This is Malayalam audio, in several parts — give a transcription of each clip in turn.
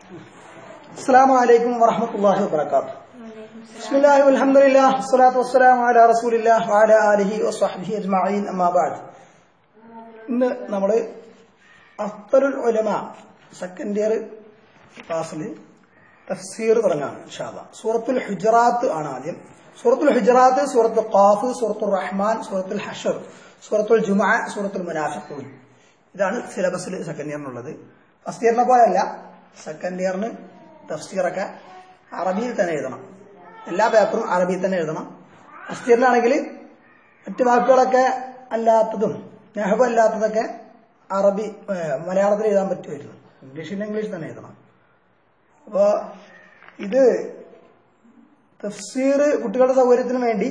السلام عليكم ورحمة الله وبركاته بسم الله والحمد لله والصلاة والسلام على رسول الله وعلى آله وصحبه أجمعين أما بعد ഇന്ന് നമ്മൾ അഫ്തലുൽ ഉലമ സെക്കൻഡ് ഇയർ ക്ലാസ്സിൽ തഫ്സീർ തുടങ്ങാണ് ഇൻഷാല്ല സൂറത്തുൽ ഹുജറാത്ത് ആണ് ആദ്യം സൂറത്തുൽ ഹുജറാത്ത് സൂറത്തുൽ ഖാഫ് സൂറത്തുൽ റഹ്മാൻ സൂറത്തുൽ ഹഷർ സൂറത്തുൽ ജുമാ സൂറത്തുൽ മുനാഫിഖൂൻ ഇതാണ് സിലബസിൽ സെക്കൻഡ് ഇയറിനുള്ളത് ഫസ്റ്റ് ഇയറിനെ പോലെയല്ല സെക്കൻഡ് ഇയറിന് തഫ്സീറൊക്കെ അറബിയിൽ തന്നെ എഴുതണം എല്ലാ പേപ്പറും അറബിയിൽ തന്നെ എഴുതണം ഫസ്റ്റ് ഇയറിലാണെങ്കിൽ മറ്റു വാക്കുകളൊക്കെ അല്ലാത്തതും നെഹബ് അല്ലാത്തതൊക്കെ അറബി ഏഹ്, മലയാളത്തിൽ എഴുതാൻ പറ്റുമായിരുന്നു ഇംഗ്ലീഷിൽ ഇംഗ്ലീഷ് തന്നെ എഴുതണം അപ്പോൾ ഇത് തഫ്സീർ കുട്ടികളുടെ സൗകര്യത്തിന് വേണ്ടി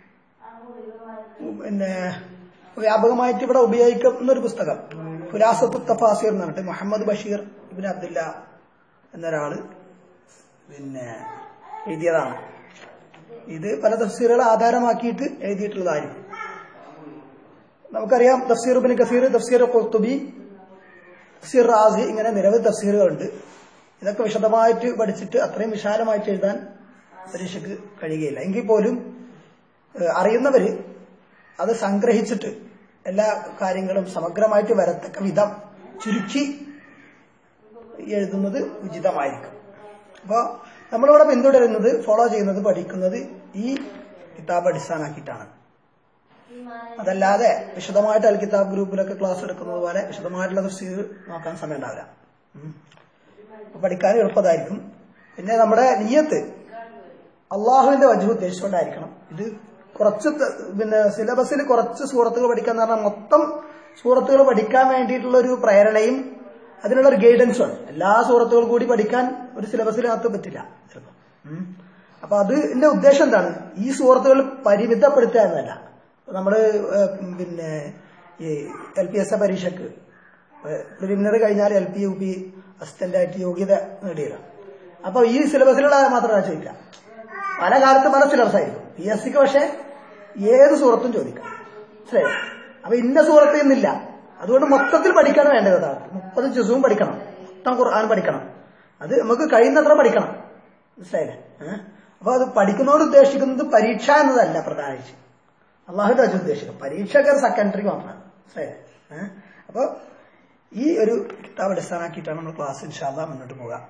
പിന്നെ വ്യാപകമായിട്ട് ഇവിടെ ഉപയോഗിക്കുന്ന ഒരു പുസ്തകം ഫുലാസത്തു തഫാസീർ എന്ന് പറഞ്ഞിട്ട് മുഹമ്മദ് ബഷീർ ഇബിൻ അബ്ദുല്ല എന്നൊരാള് പിന്നെ എഴുതിയതാണ് ഇത് പല തഫ്സീറുകൾ ആധാരമാക്കിയിട്ട് എഴുതിയിട്ടുള്ളതായിരിക്കും നമുക്കറിയാം തഫ്സീർ ബിൻ കസീർ തഫ്സീർ ഖുർത്തുബി തഫ്സീർ റാസി ഇങ്ങനെ നിരവധി തഫ്സീറുകളുണ്ട് ഇതൊക്കെ വിശദമായിട്ട് പഠിച്ചിട്ട് അത്രയും വിശാലമായിട്ട് എഴുതാൻ പരീക്ഷയ്ക്ക് കഴിയുകയില്ല എങ്കിൽ പോലും ഏഹ്, അറിയുന്നവര് അത് സംഗ്രഹിച്ചിട്ട് എല്ലാ കാര്യങ്ങളും സമഗ്രമായിട്ട് വരത്തക്ക വിധം ചുരുക്കി എഴുതുന്നത് ഉചിതമായിരിക്കും അപ്പോൾ നമ്മളിവിടെ പിന്തുടരുന്നത് ഫോളോ ചെയ്യുന്നത് പഠിക്കുന്നത് ഈ കിതാബ് അടിസ്ഥാനാക്കിയിട്ടാണ് അതല്ലാതെ വിശദമായിട്ട് അൽ കിതാബ് ഗ്രൂപ്പിലൊക്കെ ക്ലാസ് എടുക്കുന്നത് പോലെ വിശദമായിട്ടുള്ള തഫ്സീർ നോക്കാൻ സമയം ഉണ്ടാവില്ല ഉം. അപ്പൊ പഠിക്കാൻ എളുപ്പതായിരിക്കും പിന്നെ നമ്മുടെ നിയത്ത് അള്ളാഹുവിന്റെ വജു ഉദ്ദേശിച്ചുകൊണ്ടായിരിക്കണം ഇത് കുറച്ച് ത- പിന്നെ സിലബസിൽ കുറച്ച് സൂറത്തുകൾ പഠിക്കാൻ പറഞ്ഞാൽ മൊത്തം സൂറത്തുകൾ പഠിക്കാൻ വേണ്ടിയിട്ടുള്ള ഒരു പ്രേരണയും അതിനുള്ള ഒരു ഗൈഡൻസും എല്ലാ സൂറത്തുകൾ കൂടി പഠിക്കാൻ ഒരു സിലബസിനകത്ത് പറ്റില്ല ചിലപ്പോൾ ഉം. അപ്പൊ അതിന്റെ ഉദ്ദേശം എന്താണ് ഈ സൂറത്തുകൾ പരിമിതപ്പെടുത്തുക എന്നല്ല നമ്മള് ഏഹ്, പിന്നെ ഈ എൽ പി എസ് എ പരീക്ഷക്ക് പ്രിലിമിനറി കഴിഞ്ഞാൽ L P U P assistant ആയിട്ട് യോഗ്യത നേടിയതാണ് അപ്പൊ ഈ സിലബസിലുള്ള മാത്രമാണ് ചോദിക്കുക പല കാലത്ത് പല സിലബസ് ആയിരിക്കും പി എസ് സിക്ക് പക്ഷെ ഏത് സൂറത്തും ചോദിക്കാം മനസ്സിലായോ അപ്പൊ ഇന്ന സൂറത്ത് എന്നില്ല അതുകൊണ്ട് മൊത്തത്തിൽ പഠിക്കാണ് വേണ്ടത് അതാണ് മുപ്പത് ജുസുവും പഠിക്കണം മൊത്തം ഖുർആൻ പഠിക്കണം അത് നമുക്ക് കഴിയുന്നത്ര പഠിക്കണം മനസ്സിലായില്ലേ ഏഹ്? അപ്പൊ അത് പഠിക്കുന്നതോട് ഉദ്ദേശിക്കുന്നത് പരീക്ഷ എന്നതല്ല പ്രധാനിച്ച് അള്ളാഹുന്റെ അത് ഉദ്ദേശിക്കും പരീക്ഷയൊക്കെ സെക്കൻഡറി മാത്രമാണ് മനസ്സിലായില്ലേ ഏഹ്? അപ്പൊ ഈ ഒരു കിതാബ് അടിസ്ഥാനാക്കിയിട്ടാണ് നമ്മൾ ക്ലാസ് ഇൻഷാല്ല മുന്നോട്ട് പോകാം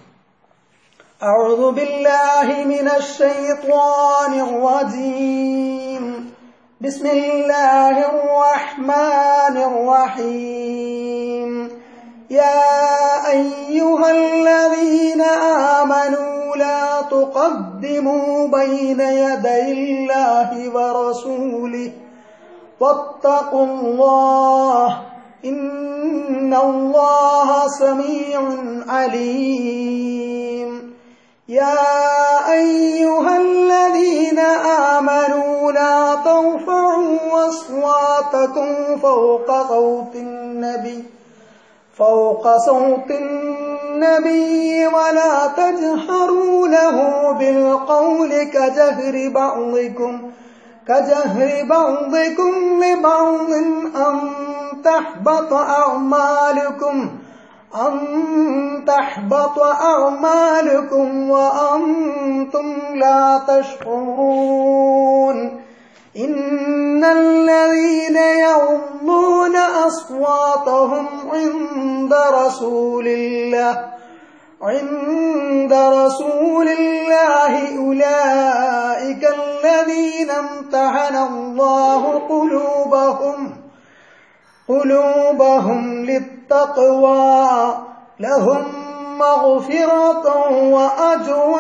أعوذ بالله من الشيطان الرجيم بسم الله الرحمن الرحيم يا أيها الذين آمنوا لا تقدموا بين يدي الله ورسوله واتقوا الله إن الله سميع عليم يا أيها الذين آمنوا لا ترفعوا أصواتكم فوق صوت النبي فوق صوت النبي ولا تجهروا له بالقول كجهر بعضكم كجهر بعضكم لبعض أن تحبط أعمالكم أن تحبط أعمالكم وأنتم لا تشعرون إن الذين يغضون أصواتهم عند رسول الله عند رسول الله أولئك الذين امتحن الله قلوبهم قلوبهم للتقوى لهم مغفرة وأجر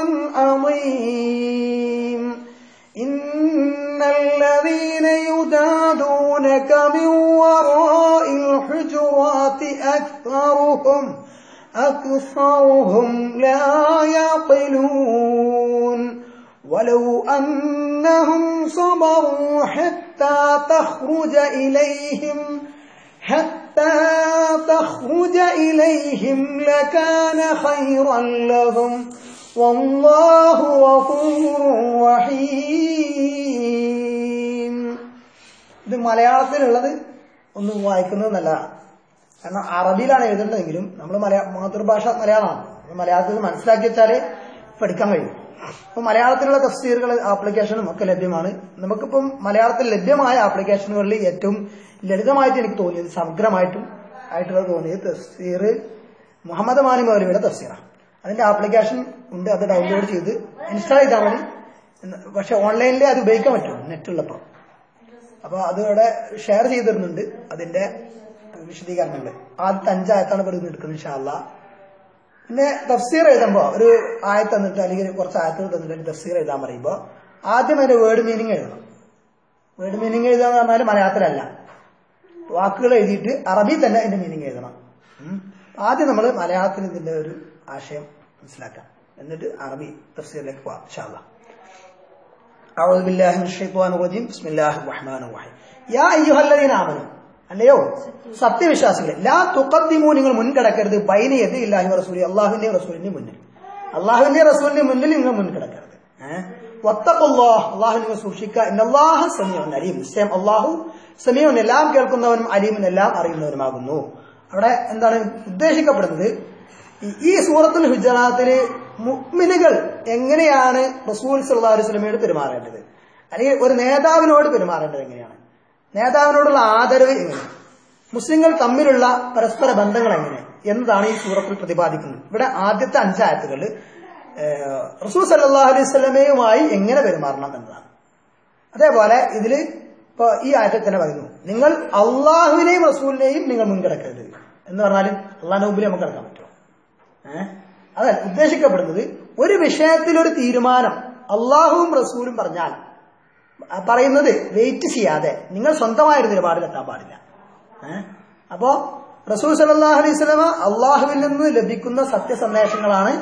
عظيم إن الذين يدادونك من وراء الحجرات أكثرهم أكثرهم لا يعقلون ولو أنهم صبروا حتى تخرج إليهم حتى تخرج إليهم لكان خيرا لهم والله غفور رحيم ഇത് മലയാളത്തിലുള്ളത് ഒന്നും വായിക്കുന്നത് നല്ലതാണ് കാരണം അറബിയിലാണ് എഴുതേണ്ടതെങ്കിലും നമ്മൾ മലയാ മാതൃഭാഷ മലയാളമാണ് അപ്പൊ മലയാളത്തിൽ നിന്ന് മനസ്സിലാക്കി വെച്ചാലേ പഠിക്കാൻ കഴിയും അപ്പൊ മലയാളത്തിലുള്ള തഫ്സീറുകൾ ആപ്ലിക്കേഷനും ഒക്കെ ലഭ്യമാണ് നമുക്കിപ്പം മലയാളത്തിൽ ലഭ്യമായ ആപ്ലിക്കേഷനുകളിൽ ഏറ്റവും ലളിതമായിട്ട് എനിക്ക് തോന്നിയത് സമഗ്രമായിട്ടും ആയിട്ടുള്ളത് തോന്നിയത് തഫ്സീർ മുഹമ്മദ് മാനി മൗലവിയുടെ തഫ്സീറാണ് അതിന്റെ ആപ്ലിക്കേഷൻ ഉണ്ട് അത് ഡൗൺലോഡ് ചെയ്ത് ഇൻസ്റ്റാൾ ചെയ്താൽ മതി എന്ന് പക്ഷെ ഓൺലൈനിൽ അത് ഉപയോഗിക്കാൻ പറ്റും നെറ്റ് ഉള്ളപ്പോൾ അപ്പൊ അത് ഇവിടെ ഷെയർ ചെയ്തിരുന്നുണ്ട് അതിന്റെ വിശദീകരണങ്ങൾ ആദ്യത്തെ അഞ്ചായത്താണ് ഇവിടെ നിന്ന് എടുക്കുന്നത് ഇൻഷാല്ല പിന്നെ തഫ്സീർ എഴുതുമ്പോ ഒരു ആയത്ത് തന്നിട്ട് അല്ലെങ്കിൽ കുറച്ച് ആയത്തുകൾ തന്നിട്ട് ഒരു തഫ്സീർ എഴുതാൻ പറയുമ്പോ ആദ്യം അതിന്റെ വേർഡ് മീനിങ് എഴുതണം വേർഡ് മീനിങ് എഴുതുക എന്ന് പറഞ്ഞാൽ മലയാളത്തിലല്ല വാക്കുകൾ എഴുതിയിട്ട് അറബി തന്നെ അതിന്റെ മീനിങ് എഴുതണം ഉം. ആദ്യം നമ്മൾ മലയാളത്തിൽ ഇതിന്റെ ഒരു ആശയം മനസ്സിലാക്കാം എന്നിട്ട് അറബി തഫ്സീറിലേക്ക് പോവാം ഇൻഷാല്ലാ أعوذ بالله من الشيطان الرجيم بسم الله الرحمن الرحيم يا أيها الذين آمنوا അല്ലയോ സത്യവിശ്വാസികളെ ലാ തുക്കത്തിമു നിങ്ങൾ മുൻകടക്കരുത് ബൈനയത് ഇല്ലാഹി റസൂലി അള്ളാഹുവിന്റെ റസൂലിന്റെ മുന്നിൽ അള്ളാഹുവിന്റെ റസൂലിന്റെ മുന്നിൽ നിങ്ങൾ മുൻകടക്കരുത് ഏഹ് വത്തഖുല്ലാഹ് അള്ളാഹു നിങ്ങൾ സൂക്ഷിക്കുക ഇന്നല്ലാഹ സമീഉൻ അലീം നിശ്ചയം അള്ളാഹു സമീഉൻ എല്ലാം കേൾക്കുന്നവനും അലീമുൻ എല്ലാം അറിയുന്നവനുമാകുന്നു അവിടെ എന്താണ് ഉദ്ദേശിക്കപ്പെടുന്നത് ഈ- ഈ സൂറത്തുൽ ഹുജറാത്തില് മുഅ്മിനുകൾ എങ്ങനെയാണ് റസൂൽ സല്ലല്ലാഹു അലൈഹി വസല്ലമയോട് പെരുമാറേണ്ടത് അല്ലെങ്കിൽ ഒരു നേതാവിനോട് പെരുമാറേണ്ടത് എങ്ങനെയാണ് നേതാവിനോടുള്ള ആദരവ് എങ്ങനെ മുസ്ലിങ്ങൾ തമ്മിലുള്ള പരസ്പര ബന്ധങ്ങൾ എങ്ങനെ എന്നതാണ് ഈ സൂറത്തിൽ പ്രതിപാദിക്കുന്നത് ഇവിടെ ആദ്യത്തെ അഞ്ചായത്തുകൾ റസൂൽ സല്ലല്ലാഹു അലൈഹി വസല്ലമയുമായി എങ്ങനെ പെരുമാറണം എന്നതാണ് അതേപോലെ ഇതിൽ ഇപ്പൊ ഈ ആയത്തിൽ തന്നെ പറയുന്നു നിങ്ങൾ അള്ളാഹുവിനെയും റസൂലിനെയും നിങ്ങൾ മുൻകിടക്കരുത് എന്ന് പറഞ്ഞാൽ അള്ളാഹിന്റെ മുമ്പിൽ നമുക്ക് കിടക്കാൻ പറ്റുമോ ഏഹ് അതല്ല ഉദ്ദേശിക്കപ്പെടുന്നത് ഒരു വിഷയത്തിൽ ഒരു തീരുമാനം അള്ളാഹുവും റസൂലും പറഞ്ഞാൽ ആ പറയുന്നത് വെയിറ്റ് ചെയ്യാതെ നിങ്ങൾ സ്വന്തമായൊരു നിലപാടിലെത്താൻ പാടില്ല ഏഹ് അപ്പോ റസൂൽ സല്ലല്ലാഹു അലൈഹി സ്വലമ അള്ളാഹുവിൽ നിന്ന് ലഭിക്കുന്ന സത്യസന്ദേശങ്ങളാണ്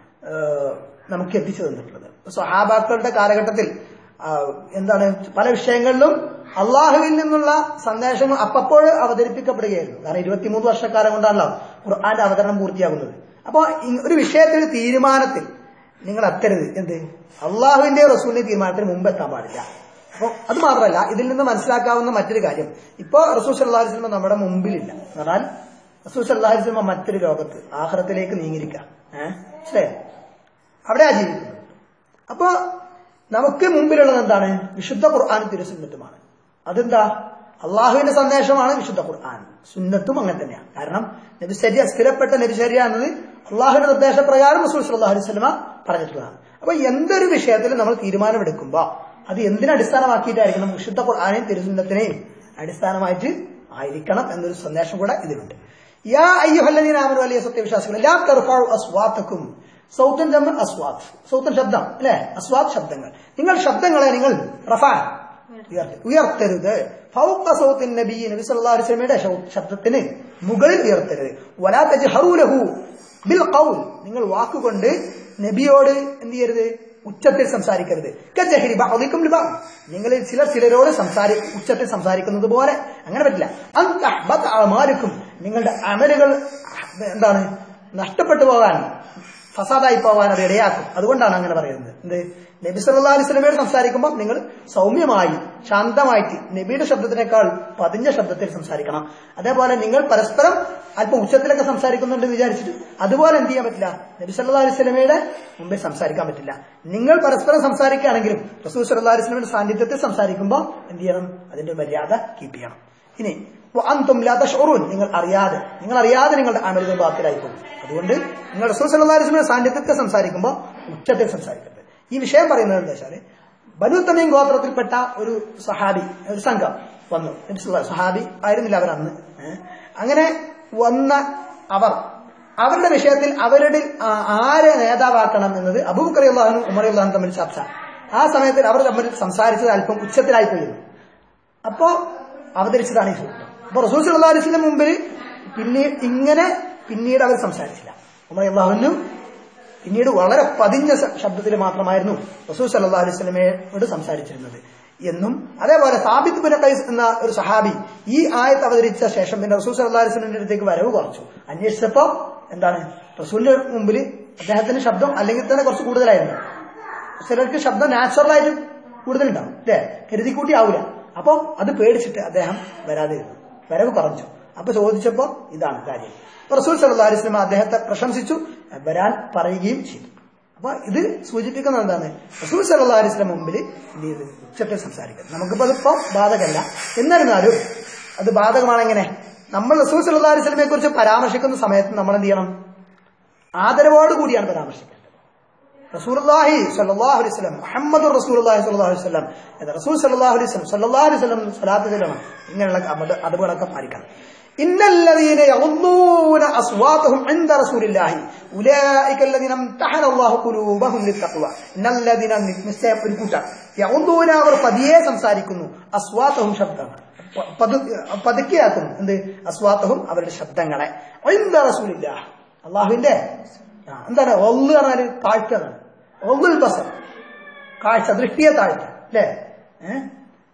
ഏഹ്, നമുക്ക് എത്തിച്ചു തന്നിട്ടുള്ളത് സ്വഹാബാക്കളുടെ കാലഘട്ടത്തിൽ ആ, എന്താണ് പല വിഷയങ്ങളിലും അള്ളാഹുവിൽ നിന്നുള്ള സന്ദേശങ്ങൾ അപ്പപ്പോൾ അവതരിപ്പിക്കപ്പെടുകയായിരുന്നു കാരണം ഇരുപത്തിമൂന്ന് വർഷക്കാലം കൊണ്ടാണല്ലോ ഖുർആന്റെ അവതരണം പൂർത്തിയാകുന്നത് അപ്പോൾ ഒരു വിഷയത്തിൽ തീരുമാനത്തിൽ നിങ്ങൾ എത്തരുത് എന്ത് അള്ളാഹുവിന്റെ റസൂലിന്റെ തീരുമാനത്തിന് മുമ്പ് എത്താൻ പാടില്ല അപ്പോൾ അത് മാത്രമല്ല ഇതിൽ നിന്ന് മനസ്സിലാക്കാവുന്ന മറ്റൊരു കാര്യം ഇപ്പോ റസൂൽ സല്ലല്ലാഹു അലൈഹി വസല്ലം നമ്മുടെ മുമ്പിലില്ല എന്നാൽ റസൂൽ സല്ലല്ലാഹു അലൈഹി വസല്ലം മറ്റൊരു ലോകത്ത് ആഖിറത്തിലേക്ക് നീങ്ങിയിരിക്കുക ഏഹ് മനസ്സിലായോ അവിടെയാ ജീവിക്കുന്നത് അപ്പോ നമുക്ക് മുമ്പിലുള്ളത് എന്താണ് വിശുദ്ധ ഖുർആൻ തിരുസുന്നത്തുമാണ് അതെന്താ അള്ളാഹുവിന്റെ സന്ദേശമാണ് വിശുദ്ധ ഖുർആൻ സുന്നത്തും അങ്ങനെ തന്നെയാണ് കാരണം നബിശര്യ സ്ഥിരപ്പെട്ട നബിശര്യ എന്നത് അള്ളാഹുവിന്റെ നിർദ്ദേശപ്രകാരം റസൂൽ സല്ലല്ലാഹു അലൈഹി വസല്ലമ പറഞ്ഞിട്ടുള്ളതാണ് അപ്പൊ എന്തൊരു വിഷയത്തിൽ നമ്മൾ തീരുമാനമെടുക്കുമ്പോൾ അത് എന്തിനെ അടിസ്ഥാനമാക്കിയിട്ടായിരിക്കണം വിശുദ്ധ ഖുർആനെയും തിരുസുന്നത്തിനെയും അടിസ്ഥാനമായിട്ട് ആയിരിക്കണം എന്നൊരു സന്ദേശം കൂടെ ഇതിലുണ്ട് യാ അയ്യുഹല്ലദീന ആമനു വലിയ സത്യവിശ്വാസികൾ ലാ തർഫഉ അസ്വാത്തക്കും സൗത്തൻ ജമ അസ്വാദ് സൗത്തൻ ശബ്ദം അല്ലെ അസ്വാദ് ശബ്ദങ്ങൾ നിങ്ങൾ ശബ്ദങ്ങളെ നിങ്ങൾ റഫാൻ ഉയർത്തി ഉയർത്തരുത് ഫൗഖ സൗത്തിൻ നബി നബി സല്ലല്ലാഹു അലൈഹി വസല്ലമയുടെ ശൗ- ശബ്ദത്തിന് മുകളിൽ ഉയർത്തരുത് വലാ തജ്ഹറൂ ലഹു ബിൽ ഖൗൽ നിങ്ങൾ വാക്കുകൊണ്ട് നബിയോട് എന്ത് ചെയ്യരുത് ഉച്ചത്തിൽ സംസാരിക്കരുത് കജഹരി ബഅദിക്കും ലിബഅദ് നിങ്ങളിൽ ചിലർ ചിലരോട് സംസാരി ഉച്ചത്തിൽ സംസാരിക്കുന്നത് പോലെ അങ്ങനെ പറ്റില്ല അൻ തഹ്ബത അഅമാലുക്കും നിങ്ങളുടെ അമലുകൾ എന്താണ് നഷ്ടപ്പെട്ടു പോകാൻ ഫസാദായി പോകാൻ അത് ഇടയാക്കും അതുകൊണ്ടാണ് അങ്ങനെ പറയുന്നത് എന്ത് നബി സല്ലല്ലാഹു അലൈഹി വസല്ലമയോട് സംസാരിക്കുമ്പോൾ നിങ്ങൾ സൗമ്യമായി ശാന്തമായിട്ട് നബിയുടെ ശബ്ദത്തിനേക്കാൾ പതിഞ്ഞ ശബ്ദത്തിൽ സംസാരിക്കണം അതേപോലെ നിങ്ങൾ പരസ്പരം അല്പം ഉച്ചത്തിലൊക്കെ സംസാരിക്കുന്നുണ്ട് എന്ന് വിചാരിച്ചിട്ട് അതുപോലെ എന്ത് ചെയ്യാൻ പറ്റില്ല നബി സല്ലല്ലാഹു അലൈഹി വസല്ലമയുടെ മുമ്പിൽ സംസാരിക്കാൻ പറ്റില്ല നിങ്ങൾ പരസ്പരം സംസാരിക്കുകയാണെങ്കിലും റസൂൽ സല്ലല്ലാഹു അലൈഹി വസല്ലമയുടെ സാന്നിധ്യത്തിൽ സംസാരിക്കുമ്പോൾ എന്ത് ചെയ്യണം അതിന്റെ മര്യാദ കീപ്പ് ചെയ്യണം ഇനി അന്തും ഷോറൂൻ നിങ്ങൾ അറിയാതെ നിങ്ങൾ അറിയാതെ നിങ്ങളുടെ അമലുകൾ ബാത്തിലായി പോകും അതുകൊണ്ട് നിങ്ങൾ റസൂൽ സല്ലല്ലാഹു അലൈഹി വസല്ലമയുടെ സാന്നിധ്യത്തിൽ സംസാരിക്കുമ്പോൾ ഉച്ചത്തിൽ സംസാരിക്കരുത് ഈ വിഷയം പറയുന്നത് എന്താ വെച്ചാല് ബനു തമീം ഗോത്രത്തിൽപ്പെട്ട ഒരു സഹാബി ഒരു സംഘം വന്നു നബി സല്ലല്ലാഹു അലൈഹി സഹാബി ആയിരുന്നില്ല അവർ അന്ന് ഏഹ്. അങ്ങനെ വന്ന അവർ അവരുടെ വിഷയത്തിൽ അവരുടെ ആ- ആരെ നേതാവാക്കണം എന്നത് അബൂബക്കർ അള്ളാഹുനും ഉമർ അള്ളാഹും തമ്മിൽ ചർച്ച ആ സമയത്തിൽ അവർ തമ്മിൽ സംസാരിച്ചത് അല്പം ഉച്ചത്തിലായി പോയിരുന്നു അപ്പോ അവതരിച്ചതാണ് ഈ സൂത്രം അപ്പൊ റസൂൽ സല്ലല്ലാഹു അലൈഹി വസല്ലം മുമ്പിൽ പിന്നീട് ഇങ്ങനെ പിന്നീട് അവർ സംസാരിച്ചില്ല ഉമർ അള്ളാഹുനും പിന്നീട് വളരെ പതിഞ്ഞ ശ- ശബ്ദത്തിൽ മാത്രമായിരുന്നു റസൂൽ സല്ലല്ലാഹു അലൈഹി വസല്ലമയോട് സംസാരിച്ചിരുന്നത് എന്നും അതേപോലെ സാബിത്ത് ബിൻ ഖൈസ് എന്ന ഒരു സഹാബി ഈ ആയത്ത് അവതരിച്ച ശേഷം പിന്നെ റസൂൽ സല്ലല്ലാഹു അലൈഹി വസല്ലമിന്റെ അടുത്തേക്ക് വരവ് കുറച്ചു അന്വേഷിച്ചപ്പോ എന്താണ് റസൂലിന്റെ മുമ്പിൽ അദ്ദേഹത്തിന്റെ ശബ്ദം അല്ലെങ്കിൽ തന്നെ കുറച്ച് കൂടുതലായിരുന്നു ചിലർക്ക് ശബ്ദം നാച്ചുറൽ ആയിട്ട് കൂടുതലുണ്ടാവും അല്ലേ കരുതിക്കൂട്ടി ആവൂല അപ്പൊ അത് പേടിച്ചിട്ട് അദ്ദേഹം വരാതെ ഇരുന്നു വരവ് കുറച്ചു അപ്പൊ ചോദിച്ചപ്പോ ഇതാണ് കാര്യം അപ്പൊ റസൂൽ സല്ലല്ലാഹു അലൈഹി വസല്ലം അദ്ദേഹത്തെ പ്രശംസിച്ചു വരാൻ പറയുകയും ചെയ്തു അപ്പൊ ഇത് സൂചിപ്പിക്കുന്നത് എന്താണ് റസൂൽ സല്ലല്ലാഹു അലൈഹി വസല്ലം മുമ്പിൽ എന്ത് ചെയ്ത് ഉച്ചത്തിൽ സംസാരിക്കുന്നത് നമുക്കിപ്പോ അതിപ്പോ ബാധകല്ല എന്നിരുന്നാലും അത് ബാധകമാണ് എങ്ങനെ നമ്മൾ റസൂൽ സല്ലല്ലാഹു അലൈഹി വസല്ലമയെ കുറിച്ച് പരാമർശിക്കുന്ന സമയത്ത് നമ്മൾ എന്ത് ചെയ്യണം ആദരവോട് കൂടിയാണ് പരാമർശിക്കേണ്ടത് റസൂലുള്ളാഹി സ്വല്ലല്ലാഹു അലൈഹി വസല്ലം മുഹമ്മദ് റസൂലുള്ളാഹി സ്വല്ലല്ലാഹു അലൈഹി വസല്ലം എന്ന് റസൂൽ സ്വല്ലല്ലാഹു അലൈഹി വസല്ലം സ്വല്ലല്ലാഹു അലൈഹി വസല്ലം സ്വലാത്ത് ചെല്ലണം ഇങ്ങനെയുള്ള അമത് അതുകളൊക്കെ പാലിക്കണം ഇന്നല്ലദീന യഗ്ദൂന അസ്വാതഹും ഇൻദ റസൂലില്ലാഹി ഉലൈക അല്ലദീന ഇംതഹന അല്ലാഹു ഖുലൂബഹും ലിത്തഖ്വ ഇന്നല്ലദീന നിശ്ചയം ഒരു കൂട്ടർ യഗ്ദൂന അവർ പതിയെ സംസാരിക്കുന്നു അസ്വാതഹും ശബ്ദങ്ങൾ പ- പതു- പതുക്കെയാക്കുന്നു എന്ത് അസ്വാതഹും അവരുടെ ശബ്ദങ്ങളെ ഇൻദ റസൂലില്ലാഹ് അള്ളാഹുവിന്റെ ആ, എന്താണ് ഒന്ന് പറഞ്ഞാല് താഴ്ത്തതാണ് ഒന്നുൽ ബസർ കാഴ്ച ദൃഷ്ടിയെ താഴ്ത്ത അല്ലേ ഏഹ്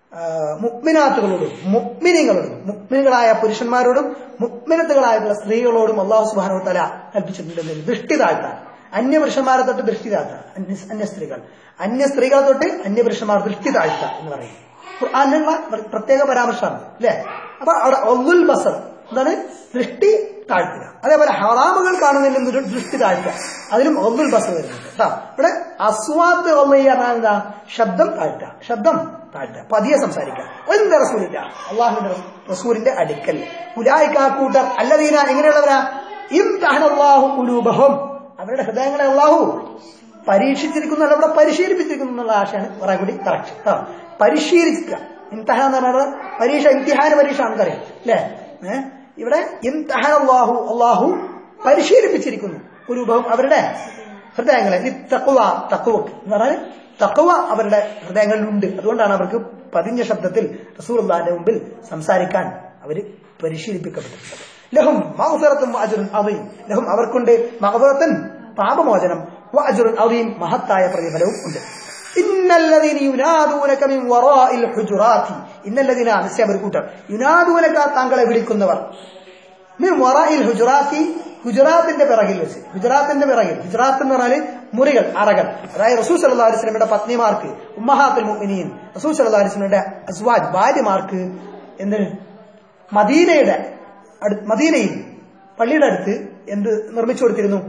മുക്മിനാത്തുകളോടും മുക്മിനിങ്ങളോടും മുക്മിനുകളായ പുരുഷന്മാരോടും മുക്മിനത്തുകളായിട്ടുള്ള സ്ത്രീകളോടും അള്ളാഹു സുബാനു തല കൽപ്പിച്ചിട്ടുണ്ട് ദൃഷ്ടി താഴ്ത്താൻ അന്യപുരുഷന്മാരെ തൊട്ട് ദൃഷ്ടി താഴ്ത്താൻ അന്യ അന്യ സ്ത്രീകൾ അന്യ സ്ത്രീകളെ തൊട്ട് അന്യപുരുഷന്മാർ ദൃഷ്ടി താഴ്ത്ത എന്ന് പറയും ഖുർആനിലുള്ള പ്ര- പ്രത്യേക പരാമർശമാണ് അല്ലേ അപ്പൊ അവിടെ ഒന്നുൽ ബസർ എന്താണ് ദൃഷ്ടി താഴ്ത്തുക അതേപോലെ ഹറാമുകൾ കാണുന്നതിലും ഒരു ദൃഷ്ടി താഴ്ത്തുക അതിലും ഒന്നുൽ ബസർ വരുന്നുണ്ട് കേട്ടോ ഇവിടെ അസ്വാത്ത് ഒന്നയ്യ എന്താ ശബ്ദം താഴ്ത്തുക ശബ്ദം താഴ്ത്തുക പതിയെ സംസാരിക്കുക എന്താ റസൂലില്ല അള്ളാഹുവിന്റെ റസൂലിന്റെ അടുക്കൽ ഉലായിക്ക കൂട്ടർ അല്ലദീന എങ്ങനെയുള്ളവരാ ഇംതഹനല്ലാഹു ഖുലൂബഹും അവരുടെ ഹൃദയങ്ങളെ അള്ളാഹു പരീക്ഷിച്ചിരിക്കുന്നു അല്ല ഇവിടെ പരിശീലിപ്പിച്ചിരിക്കുന്നു എന്നുള്ള ആശയാണ് കുറെ കൂടി കറക്റ്റ് കേട്ടോ പരിശീലിക്കുക ഇംതഹ എന്ന് പറഞ്ഞാൽ പരീക്ഷ ഇംതിഹാന പരീക്ഷ നമുക്കറിയാം അല്ലേ ഏഹ് ഇവിടെ ഇംതഹൻ അള്ളാഹു അള്ളാഹു പരിശീലിപ്പിച്ചിരിക്കുന്നു കുരൂപവും അവരുടെ ഹൃദയങ്ങളെ ഈ തക്കുവ തക്കുവ എന്ന് പറഞ്ഞാൽ തക്കുവ അവരുടെ ഹൃദയങ്ങളിലുണ്ട് അതുകൊണ്ടാണ് അവർക്ക് പതിഞ്ഞ ശബ്ദത്തിൽ റസൂർദാന്റെ മുമ്പിൽ സംസാരിക്കാൻ അവർ പരിശീലിപ്പിക്കപ്പെട്ടിട്ടുള്ളത് ലഹും മഹഫറത്തും അജുറുൻ അവയും ലഹും അവർക്കുണ്ട് മഹഫറത്തൻ പാപമോചനം അജുറുൻ അവയും മഹത്തായ പ്രതിഫലവും ഉണ്ട് ഇന്നല്ലദീന യുനാദൂനക മിൻ വറാഇൽ ഹുജുറാത്തി ഇന്നല്ലദീന നിശ്ചയം ഒരു കൂട്ടർ യുനാദൂനക താങ്കളെ വിളിക്കുന്നവർ മിൻ വറാഇൽ ഹുജുറാത്തി ഹുജുറാത്തിന്റെ പിറകിൽ വെച്ച് ഹുജുറാത്തിന്റെ പിറകിൽ ഹുജുറാത്ത് എന്ന് പറഞ്ഞാല് മുറികൾ അറകൾ അതായത് റസൂൽ സല്ലല്ലാഹു അലൈഹി വസല്ലമയുടെ പത്നിമാർക്ക് ഉമ്മഹാത്തുൽ മുഅ്മിനീൻ റസൂൽ സല്ലല്ലാഹു അലൈഹി വസല്ലമയുടെ അസ്വാജ് ഭാര്യമാർക്ക് എന്ത് മദീനയുടെ അടു- മദീനയിൽ പള്ളിയുടെ അടുത്ത് എന്ത് നിർമ്മിച്ചു കൊടുത്തിരുന്നു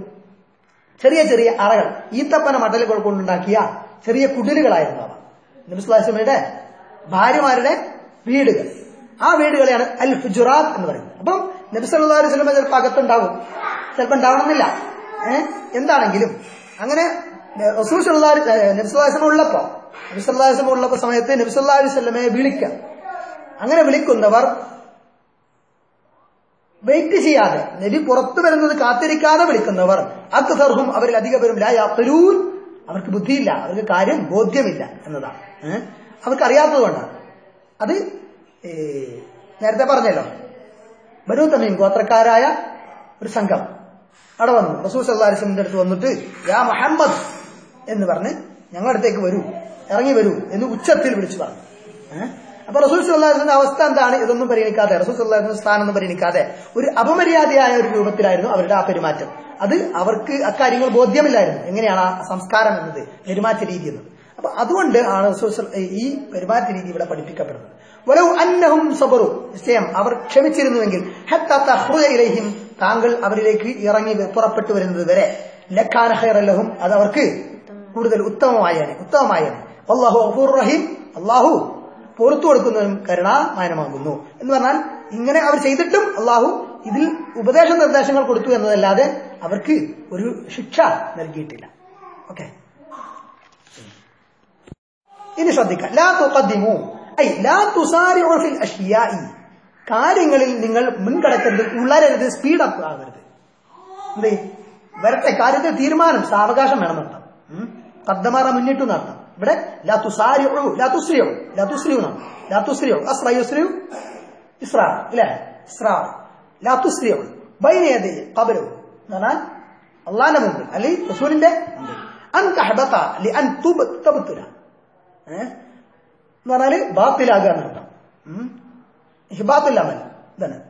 ചെറിയ ചെറിയ അറകൾ ഈത്തപ്പന മടലുകൾ കൊണ്ടുണ്ടാക്കിയ ചെറിയ കുടിലുകളായിരുന്നു അവ നബിസ്ലാസ്മയുടെ ഭാര്യമാരുടെ വീടുകൾ ആ വീടുകളെയാണ് അൽ ഹുജുറാത്ത് എന്ന് പറയുന്നത് അപ്പം നബിസല്ലാ അലൈഹി സ്വലമ ചിലപ്പോൾ അകത്തുണ്ടാവും ചിലപ്പോൾ ഉണ്ടാവണമെന്നില്ല ഏഹ് എന്താണെങ്കിലും അങ്ങനെ റസൂൽ സല്ലാ നബിസ്വല്ലാസ്ലമ ഉള്ളപ്പോ നബിസ്വല്ലാസ്ലമ ഉള്ളപ്പോ സമയത്ത് നബിസ്വല്ലാ അലൈഹി സ്വലമയെ വിളിക്കുക അങ്ങനെ വിളിക്കുന്നവർ വെയിറ്റ് ചെയ്യാതെ നബി പുറത്തു വരുന്നത് കാത്തിരിക്കാതെ വിളിക്കുന്നവർ അക്തർഹും അവരിൽ അധിക പേരും ലായാത്തരൂൻ അവർക്ക് ബുദ്ധിയില്ല അവർക്ക് കാര്യം ബോധ്യമില്ല എന്നതാണ് ഏഹ്? അവർക്ക് അറിയാത്തതുകൊണ്ടാണ് അത് ഏ, നേരത്തെ പറഞ്ഞല്ലോ ബനു തമീം ഗോത്രക്കാരായ ഒരു സംഘം അവിടെ വന്നു റസൂൽ സല്ലല്ലാഹു അലൈഹി വസല്ലമയുടെ അടുത്ത് വന്നിട്ട് യാ മുഹമ്മദ് എന്ന് പറഞ്ഞ് ഞങ്ങളുടെ അടുത്തേക്ക് വരൂ ഇറങ്ങി വരൂ എന്ന് ഉച്ചത്തിൽ വിളിച്ചു പറഞ്ഞു ഏഹ്? അപ്പൊ റസൂൽ സല്ലല്ലാഹു അലൈഹി വസല്ലമയുടെ അവസ്ഥ എന്താണ് ഇതൊന്നും പരിഗണിക്കാതെ റസൂൽ സല്ലല്ലാഹു അലൈഹി വസല്ലം സ്ഥാനമൊന്നും പരിഗണിക്കാതെ ഒരു അപമര്യാദയായ ഒരു രൂപത്തിലായിരുന്നു അവരുടെ ആ പെരുമാറ്റം അത് അവർക്ക് അക്കാര്യങ്ങൾ ബോധ്യമില്ലായിരുന്നു എങ്ങനെയാണ് ആ സംസ്കാരം എന്നത് പെരുമാറ്റ രീതി എന്നത് അപ്പൊ അതുകൊണ്ട് ആണ് റസൂൽ സല്ല- ഈ പെരുമാറ്റ രീതി ഇവിടെ പഠിപ്പിക്കപ്പെടുന്നത് വലവ് അന്നഹും സബറു നിശ്ചയം അവർ ക്ഷമിച്ചിരുന്നുവെങ്കിൽ ഹത്താ തഖ്റുജ ഇലൈഹിം താങ്കൾ അവരിലേക്ക് ഇറങ്ങി വ- പുറപ്പെട്ടു വരുന്നത് വരെ ലക്കാന ഖൈറല്ലഹും അത് അവർക്ക് കൂടുതൽ ഉത്തമമായാണ് ഉത്തമമായാണ് അള്ളാഹു അഫൂർ റഹീം അള്ളാഹു പുറത്തു കൊടുക്കുന്നതും കരുണാമയനമാകുന്നു എന്ന് പറഞ്ഞാൽ ഇങ്ങനെ അവർ ചെയ്തിട്ടും അള്ളാഹു ഇതിൽ ഉപദേശ നിർദ്ദേശങ്ങൾ കൊടുത്തു എന്നതല്ലാതെ അവർക്ക് ഒരു ശിക്ഷ നൽകിയിട്ടില്ല ഓക്കെ ഇനി ശ്രദ്ധിക്കാം ലാ തുഖദ്ദിമു ഐ ലാ തുസാരിഉ ഫിൽ അഷ്യാഇ കാര്യങ്ങളിൽ നിങ്ങൾ മുൻകടക്കരുത് ഉള്ളരരുത് സ്പീഡ് അപ്പ് ആകരുത് എന്ത് വരട്ടെ കാര്യത്തിൽ തീരുമാനം സാവകാശം വേണമെന്നർത്ഥം ഉം. കദ്ദമാറ മുന്നിട്ടു എന്നർത്ഥം ഇവിടെ ലാ തുസാരിഉ ലാ തുസ്രിഉ ലാ തുസ്രിഉ എന്നാണ്. ലാ തുസ്രിഉ അസ്ര യുസ്രിഉ ഇസ്രാ ഇല്ലേ ഇസ്രാ ലാ തുസ്രിഉ ബൈനയതി ഖബലു എന്ന് പറഞ്ഞാൽ അള്ളാന്റെ മുമ്പിൽ അല്ലെങ്കിൽ റസൂലിന്റെ മുമ്പിൽ അൻ തഹബത ലി അൻ തുബ തബ്തുല ഏഹ് എന്ന് പറഞ്ഞാല് ബാത്തിലാകുക എന്നർത്ഥം ഉം. ഹിബാത്തുൽ അമൽ ഇതാണ്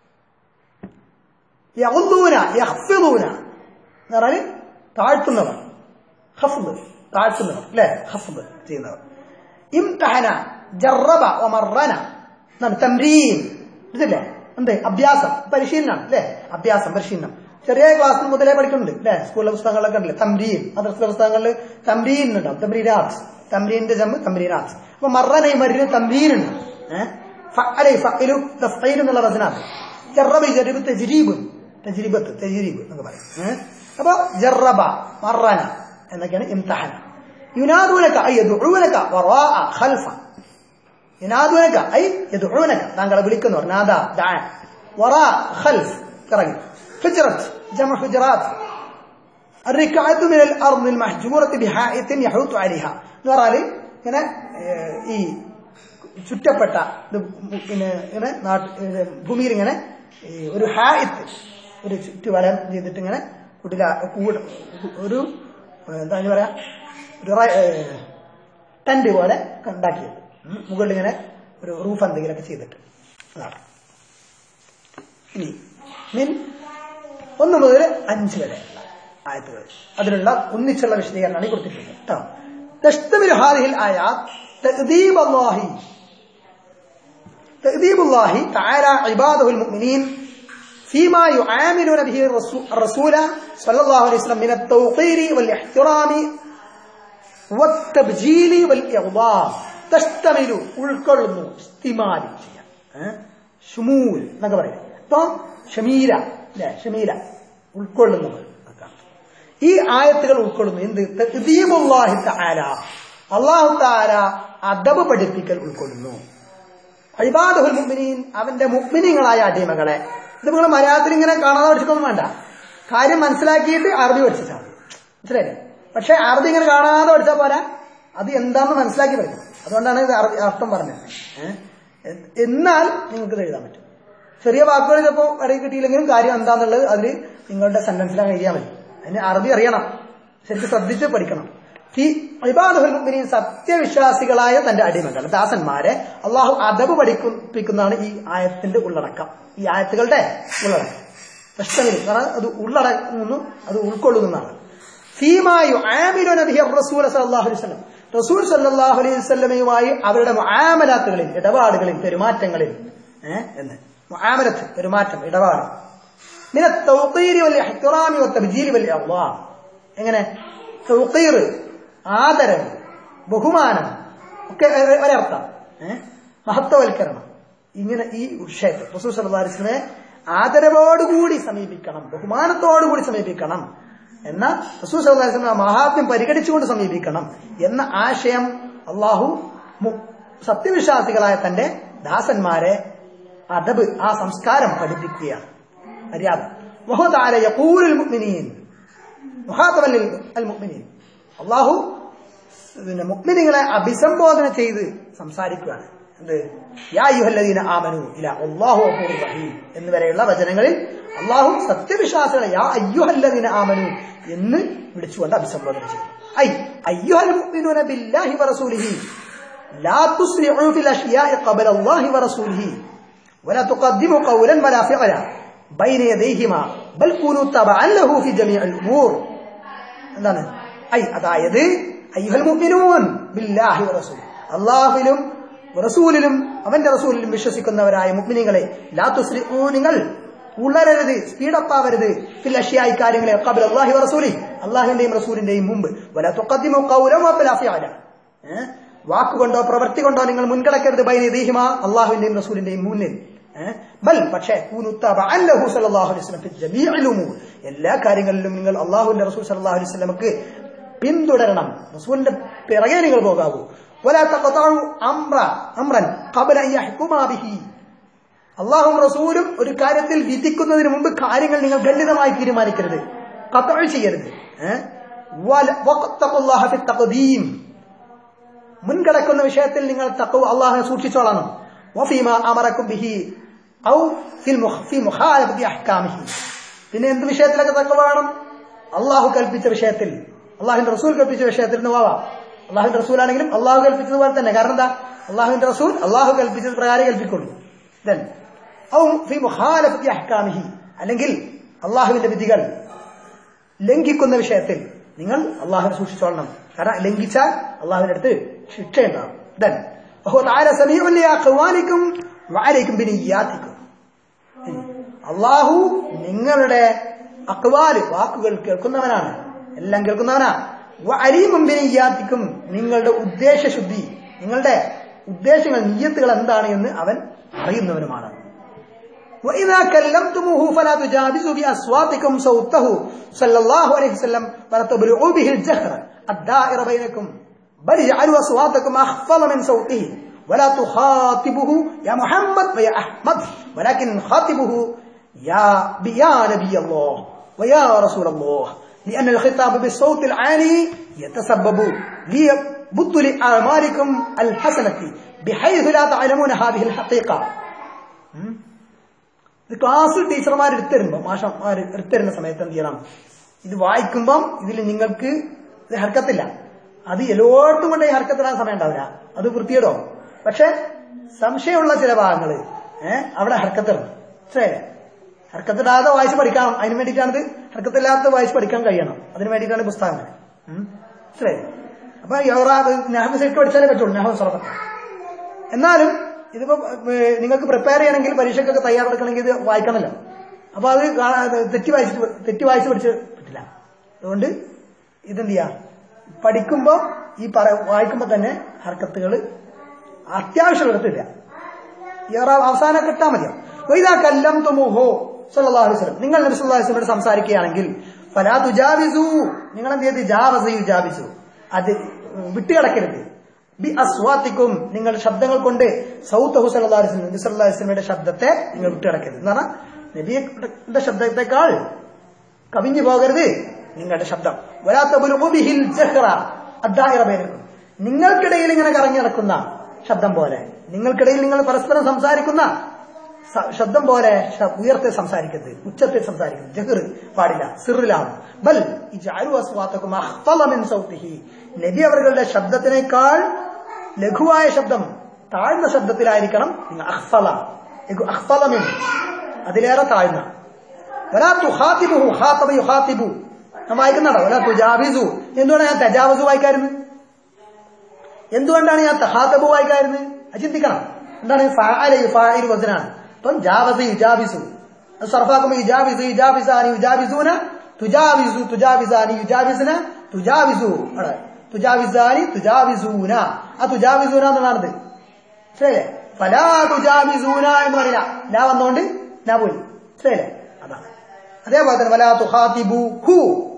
യഹുദൂന യഹ്ഫിദൂന എന്ന് പറഞ്ഞാല് താഴ്ത്തുന്നവർ ഹഫ്ദ് താഴ്ത്തുന്നവർ അല്ലെ ഹഫ്ദ് ചെയ്യുന്നവർ ഇംതഹന ജറബ ഒമറന എന്നാണ് തംരീൻ ഇതില്ലേ എന്ത് അഭ്യാസം പരിശീലനമാണ് അല്ലെ അഭ്യാസം പരിശീലനം ചെറിയ ക്ലാസ് മുതലേ പഠിക്കുന്നുണ്ട് അല്ലെ സ്കൂളിലെ പുസ്തകങ്ങളിലൊക്കെ ഉണ്ടല്ലേ തമ്രീൻ മദ്രസിലെ പുസ്തകങ്ങളിൽ തമ്രീൻ ഉണ്ടാവും തമ്രീനാത്ത് തമ്രീന്റെ ജമ്മ് തമ്രീനാത്ത് അപ്പൊ മറനൈ മരിന് തമ്രീൻ ഉണ്ട് ഏഹ് ഫഅലൈ ഫഅലു തഫ്ഈൽ എന്നുള്ള വചനാണ് ജറബ ജരിബ് തജ്രീബ് തജ്രീബത്ത് തജ്രീബ് എന്നൊക്കെ പറയും ഏഹ് അപ്പൊ ജറബ മറന എന്നൊക്കെയാണ് ഇംതഹൻ യുനാദൂനക ഐ യദുഊനക വറാഅ ഖൽഫ യുനാദൂനക ഐ യദുഊനക താങ്കളെ വിളിക്കുന്നവർ നാദ ദാ വറാ ഖൽഫ് കറങ്ങി ഹുജ്റത്ത് ജമ ഹുജ്റാത്ത് الركعة من الأرض المحجورة بحائط يحوط عليها എന്ന് പറഞ്ഞാല് ഇങ്ങനെ ഏഹ്, ഈ ചുറ്റപ്പെട്ട ഇത് പിന്നെ ഇങ്ങനെ നാട്ട് ഇത് ഭൂമിയിൽ ഇങ്ങനെ ഈ ഒരു ഹായത്ത് ഒരു ചുറ്റുവലം ചെയ്തിട്ട് ഇങ്ങനെ കുടില കൂട് ഒരു ഏഹ്, എന്താ അതിന് പറയാ ഒരു റ- ഏഹ്, ടെന്റ് പോലെ ഉണ്ടാക്കിയത് ഉം. മുകളിൽ ഇങ്ങനെ ഒരു റൂഫ് എന്തെങ്കിലുമൊക്കെ ചെയ്തിട്ട് അതാണ് ഇനി മിൻ ഒന്ന് മുതൽ അഞ്ച് വരെയുള്ള ആയത്തുകൾ അതിലുള്ള ഒന്നിച്ചുള്ള വിശദീകരണമാണ് ഈ കൊടുത്തിട്ടുള്ളത് കേട്ടോ تشتمل هذه الآيات تأديب الله تأديب الله تعالى عباده المؤمنين فيما يعاملون به الرسول, الرسول صلى الله عليه وسلم من التوقير والاحترام والتبجيل والإغضاء تشتمل ഉൾക്കൊള്ളുന്നു ഇസ്തിമാലി ചെയ്യാം ഏഹ്? ഷുമൂൽ എന്നൊക്കെ പറയും അപ്പൊ ഷമീല അല്ലെ ഷമീല ഉൾക്കൊള്ളുന്നത് എന്നൊക്കെയാണ്. ഈ ആയത്തുകൾ ഉൾക്കൊള്ളുന്നു എന്ത് തഖ്ദീമുല്ലാഹി തആല അല്ലാഹു തആല അദബ് പഠിപ്പിക്കൽ ഉൾക്കൊള്ളുന്നു അഴിബാദുൽ മുഅ്മിനീൻ അവന്റെ മുഅ്മിനീങ്ങളായ അടിമകളെ ഇത് നിങ്ങൾ മലയാളത്തിൽ ഇങ്ങനെ കാണാതെ പഠിച്ചിട്ടൊന്നും വേണ്ട കാര്യം മനസ്സിലാക്കിയിട്ട് അറബി പഠിച്ചാൽ മതി മനസ്സിലായില്ലേ പക്ഷെ അറബി ഇങ്ങനെ കാണാതെ പഠിച്ചാൽ പോരാ അത് എന്താണെന്ന് മനസ്സിലാക്കി പഠിക്കണം അതുകൊണ്ടാണ് ഇത് അറബി അർത്ഥം പറഞ്ഞത് ഏഹ്? എന്നാൽ നിങ്ങൾക്ക് ഇത് എഴുതാൻ പറ്റും ചെറിയ വാക്കുകൾ ചിലപ്പോൾ ഇടയിൽ കിട്ടിയില്ലെങ്കിലും കാര്യം എന്താന്നുള്ളത് അതിൽ നിങ്ങളുടെ സെന്റൻസിൽ അങ്ങ് എഴുതിയാൽ മതി അതിന് അറബി അറിയണം ശരിക്കും ശ്രദ്ധിച്ച് പഠിക്കണം ഈ ഇബാദുൽ മുഅ്മിനീൻ സത്യവിശ്വാസികളായ തന്റെ അടിമകൾ ദാസന്മാരെ അള്ളാഹു അദബ് പഠിപ്പിക്കുന്നതാണ് ഈ ആയത്തിന്റെ ഉള്ളടക്കം ഈ ആയത്തുകളുടെ ഉള്ളടക്കം പ്രശ്നമില്ല കാരണം അത് ഉള്ളടങ്ങുന്നു അത് ഉൾക്കൊള്ളുന്നതാണ് ഫീമായു ആമിലു നബി റസൂൽ സല്ലല്ലാഹു അലൈഹി വസല്ലം റസൂൽ സല്ലല്ലാഹു അലൈഹി വസല്ലമയുമായി അവരുടെ മുആമലാത്തുകളിൽ ഇടപാടുകളിൽ പെരുമാറ്റങ്ങളിൽ ഏഹ് എന്ന് മുആമലത്ത് പെരുമാറ്റം ഇടപാട് من التوقير والاحترام والتبجيل والإرضاء എങ്ങനെ തൗഖീർ ആദരം ബഹുമാനം ഒക്കെ ഒ- ഒരർത്ഥം ഏഹ് മഹത്വവൽക്കരണം ഇങ്ങനെ ഈ വിഷയത്തെ റസൂൽ സല്ലല്ലാഹു അലൈഹി വസല്ലമയെ ആദരവോടുകൂടി സമീപിക്കണം ബഹുമാനത്തോടുകൂടി സമീപിക്കണം എന്ന റസൂൽ സല്ലല്ലാഹു അലൈഹി വസല്ലം മഹാത്മ്യം പരിഗണിച്ചുകൊണ്ട് സമീപിക്കണം എന്ന ആശയം അള്ളാഹു മു- സത്യവിശ്വാസികളായ തന്റെ ദാസന്മാരെ അദബ് ആ സംസ്കാരം പഠിപ്പിക്കുകയാണ് മര്യാദ وهو تعالى يقول المؤمنين مخاطبا للمؤمنين അള്ളാഹു പിന്നെ മുക്മിനിങ്ങളെ അഭിസംബോധന ചെയ്ത് സംസാരിക്കുകയാണ് എന്ത് യാ യുഹല്ലദീന ആമനു ഇല അല്ലാഹു ഗഫൂറുർ റഹീം എന്ന് വരെയുള്ള വചനങ്ങളിൽ അള്ളാഹു സത്യവിശ്വാസികളെ യാ അയ്യുഹല്ലദീന ആമനു എന്ന് വിളിച്ചുകൊണ്ട് അഭിസംബോധന ചെയ്തു ഐ അയ്യുഹൽ മുഅ്മിനൂന ബില്ലാഹി വറസൂലിഹി ലാ തുസ്രിഉ ഫിൽ അഷ്യാഇ ഖബല അല്ലാഹി വറസൂലിഹി ولا تقدموا قولا ولا فعلا بين يديهما بل كونوا تبعا له في جميع الامور എന്താണ് ഐ അതായത് അയ്യുഹൽ മുഅ്മിനൂൻ ബില്ലാഹി വറസൂൽ അല്ലാഹുവിലും റസൂലിലും അവന്റെ റസൂലിലും വിശ്വസിക്കുന്നവരായ മുഅ്മിനീങ്ങളെ ലാ തുസ്രിഊ നിങ്ങൾ ഉള്ളരരുത് സ്പീഡപ്പ് ആവരുത് ഫിൽ അഷ്യായി കാര്യങ്ങളെ ഖബൽ അല്ലാഹി വറസൂലി അല്ലാഹുവിന്റെയും റസൂലിന്റെയും മുമ്പ് വല തുഖദ്ദിമു ഖൗലൻ വല ഫിഅല ഏഹ്? വാക്കുകൊണ്ടോ പ്രവൃത്തി കൊണ്ടോ നിങ്ങൾ മുൻകടക്കരുത് ബൈന ദീഹിമ അള്ളാഹുവിന്റെയും റസൂലിന്റെയും മുന്നിൽ ഏഹ്? ബൽ പക്ഷേ കൂനു തബഅൻ ലഹു സല്ലല്ലാഹു അലൈഹി വസല്ലം ഫി ജമീഇൽ ഉമൂർ എല്ലാ കാര്യങ്ങളിലും നിങ്ങൾ അള്ളാഹുവിന്റെ റസൂൽ സല്ലല്ലാഹു അലൈഹി വസല്ലമക്ക് പിന്തുടരണം റസൂലിന്റെ പിറകെ നിങ്ങൾ പോകാവൂ വലാ തഖതഉ അംറ അംറൻ ഖബല അൻ യഹ്കുമാ ബിഹി അള്ളാഹും റസൂലും ഒരു കാര്യത്തിൽ വിധിക്കുന്നതിന് മുമ്പ് കാര്യങ്ങൾ നിങ്ങൾ ഖണ്ഡിതമായി തീരുമാനിക്കരുത് ഖത്അ ചെയ്യരുത് ഏഹ്? വല- വഖത്തഖുല്ലാഹ ഫി തഖദീം മുൻകടക്കുന്ന വിഷയത്തിൽ നിങ്ങൾ തക്കവ് അള്ളാഹിനെ സൂക്ഷിച്ചോളണം വഫീമ അമറക്കും ബിഹി ഔ ഫിൽ മുഖ- ഫി മുഖാലഫത്തി അഹ്കാമിഹി പിന്നെ എന്ത് വിഷയത്തിലൊക്കെ തക്കവ വേണം അള്ളാഹു കൽപ്പിച്ച വിഷയത്തിൽ അള്ളാഹുവിന്റെ റസൂൽ കൽപ്പിച്ച വിഷയത്തിൽ നിന്ന് പോവാം അള്ളാഹുവിന്റെ റസൂൽ ആണെങ്കിലും അള്ളാഹു കൽപ്പിച്ചതുപോലെ തന്നെ കാരണം എന്താ അള്ളാഹുവിന്റെ റസൂൽ അള്ളാഹു കൽപ്പിച്ചത് പ്രകാരം കൽപ്പിക്കുള്ളൂ Then, ഔ ഫി മുഖാലഫത്തി അഹ്കാമിഹി അല്ലെങ്കിൽ അള്ളാഹുവിന്റെ വിധികൾ ലംഘിക്കുന്ന വിഷയത്തിൽ നിങ്ങൾ അള്ളാഹുവിനെ സൂക്ഷിച്ചോളണം കാരണം ലംഘിച്ചാൽ അള്ളാഹുവിന്റെ അടുത്ത് ശിക്ഷയുണ്ടാവും ദൻ وهو تعالى سميع لأقوالكم وعليكم بنياتكم അള്ളാഹു നിങ്ങളുടെ അക്വാല് വാക്കുകൾ കേൾക്കുന്നവനാണ് എല്ലാം കേൾക്കുന്നവനാ അരിമുമ്പിനെയ്യാത്തിക്കും നിങ്ങളുടെ ഉദ്ദേശശുദ്ധി നിങ്ങളുടെ ഉദ്ദേശങ്ങൾ നീയത്തുകൾ എന്താണ് എന്ന് അവൻ അറിയുന്നവനുമാണ് وإذا كلمتموه فلا تجاوزوا بأصواتكم صوته صلى الله عليه وسلم ولا تبلغوا به الجهر الدائر بينكم بل اجعلوا أصواتكم أخفض من صوته ولا تخاطبه يا محمد ويا أحمد ولكن خاطبه يا يا نبي الله ويا رسول الله لأن الخطاب بالصوت العالي يتسبب لبطل أعمالكم الحسنة بحيث لا تعلمون هذه الحقيقة ഇത് ക്ലാസ്സിൽ ടീച്ചർമാർ എടുത്തരുമ്പോൾ മാഷന്മാർ എടുത്തരുന്ന സമയത്ത് എന്ത് ചെയ്യണം ഇത് വായിക്കുമ്പം ഇതിൽ നിങ്ങൾക്ക് ഇത് ഹർക്കത്തില്ല അത് എല്ലായിടത്തും കൊണ്ട് ഈ ഹർക്കത്തിടാൻ സമയം ഉണ്ടാവില്ല അത് വൃത്തിയിടോ പക്ഷെ സംശയമുള്ള ചില ഭാഗങ്ങൾ ഏഹ് അവിടെ ഹർക്കത്തിടണം മനസ്സിലായില്ലേ ഹർക്കത്തിടാതെ വായിച്ച് പഠിക്കണം അതിന് വേണ്ടിയിട്ടാണിത് ഹർക്കത്തില്ലാത്ത വായിച്ച് പഠിക്കാൻ കഴിയണം അതിന് വേണ്ടിയിട്ടാണ് പുസ്തകങ്ങൾ മനസ്സിലായി അപ്പൊ യോറാബ് നെഹബ് ശരിക്കും പഠിച്ചാലേ പറ്റുള്ളൂ നെഹബ് സ്വർഗം എന്നാലും ഇതിപ്പോ ഏഹ്, നിങ്ങൾക്ക് പ്രിപ്പയർ ചെയ്യണമെങ്കിൽ പരീക്ഷയ്ക്കൊക്കെ തയ്യാറെടുക്കണമെങ്കിൽ ഇത് വായിക്കണമല്ലോ അപ്പൊ അത് കാണാ- അത് തെറ്റി വായിച്ചിട്ട് തെറ്റി വായിച്ച് പഠിച്ച് പറ്റില്ല അതുകൊണ്ട് ഇതെന്ത് ചെയ്യാ പഠിക്കുമ്പോ ഈ പറ വായിക്കുമ്പോ തന്നെ ഹർക്കത്തുകൾ അത്യാവശ്യമുള്ളിടത്തില്ല ഈ ഒറ- അവസാനം കിട്ടാൻ മതിയോ ഇതാ കല്ലം തുമുഹോ സല്ലല്ലാഹു അലൈഹി വസല്ലം നിങ്ങൾ നബി സല്ലല്ലാഹു അലൈഹി വസല്ലം സംസാരിക്കുകയാണെങ്കിൽ ഫലാ തുജാവിസു നിങ്ങൾ എന്ത് ചെയ്ത് ജാവസ യുജാവിസു അത് വിട്ടുകിടക്കരുത് ബി അസ്വാത്തിക്കും നിങ്ങൾ ശബ്ദങ്ങൾ കൊണ്ട് സൗത്ത് സല്ലല്ലാഹു അലൈഹി വസല്ലം നബി സല്ലല്ലാഹു അലൈഹി വസല്ലമയുടെ ശബ്ദത്തെ നിങ്ങൾ വിട്ടുകിടക്കരുത് എന്ന് പറഞ്ഞാൽ നബിയുടെ ശബ്ദത്തെക്കാൾ കവിഞ്ഞു പോകരുത് നിങ്ങളുടെ ശബ്ദം വലാത്ത ബുലുബിഹിൽ ജഹ്റ അദ്ദാഹിറ ബൈനക്കും നിങ്ങൾക്കിടയിൽ ഇങ്ങനെ കറങ്ങി നടക്കുന്ന ശബ്ദം പോലെ നിങ്ങൾക്കിടയിൽ നിങ്ങൾ പരസ്പരം സംസാരിക്കുന്ന സ- ശബ്ദം പോലെ ശ- ഉയർത്തി സംസാരിക്കരുത് ഉച്ചത്തിൽ സംസാരിക്കരുത് ജഹർ പാടില്ല സിറിലാണ് ബൽ ഇജാലു അസ്വാത്തക്കും അഖ്ഫള മിൻ സൗത്തിഹി നബി അവരുടെ ശബ്ദത്തിനേക്കാൾ ലഘുവായ ശബ്ദം താഴ്ന്ന ശബ്ദത്തിലായിരിക്കണം നിങ്ങൾ അഖ്ഫള ലഘു- അഖ്ഫള മിൻ അതിലേറെ താഴ്ന്ന വലാ തുഹാത്തിബുഹു ഖാതബ യുഖാത്തിബു ഞാൻ വായിക്കുന്നുണ്ടോ വലാ തുജാവിസു എന്തുകൊണ്ടാണ് ഞാൻ തജാവസു വായിക്കാറുന്നത് എന്തുകൊണ്ടാണ് ഞാൻ തഹാത്തബു വായിക്കാറുന്നത് അത് ചിന്തിക്കണം എന്താണ് ഫാഅല യുഫാഇൽ വസനാണ് അപ്പം ജാവസ യുജാവിസു അത് സർഫാക്കുമ്പോൾ യുജാവിസു യുജാവിസാനി യുജാവിസൂന തുജാവിസു തുജാവിസാനി യുജാവിസന തുജാവിസു ആണ് തുജാവിസാനി തുജാവിസൂന ആ തുജാവിസൂന എന്നുള്ളതാണത് ശരിയല്ലേ ഫലാ തുജാവിസൂന എന്ന് പറയില്ല ലാ വന്നുകൊണ്ട് ലാ പോയി ശരിയല്ലേ അതാണ് അതേപോലെ തന്നെ വലാ തുഹാത്തിബു ഹു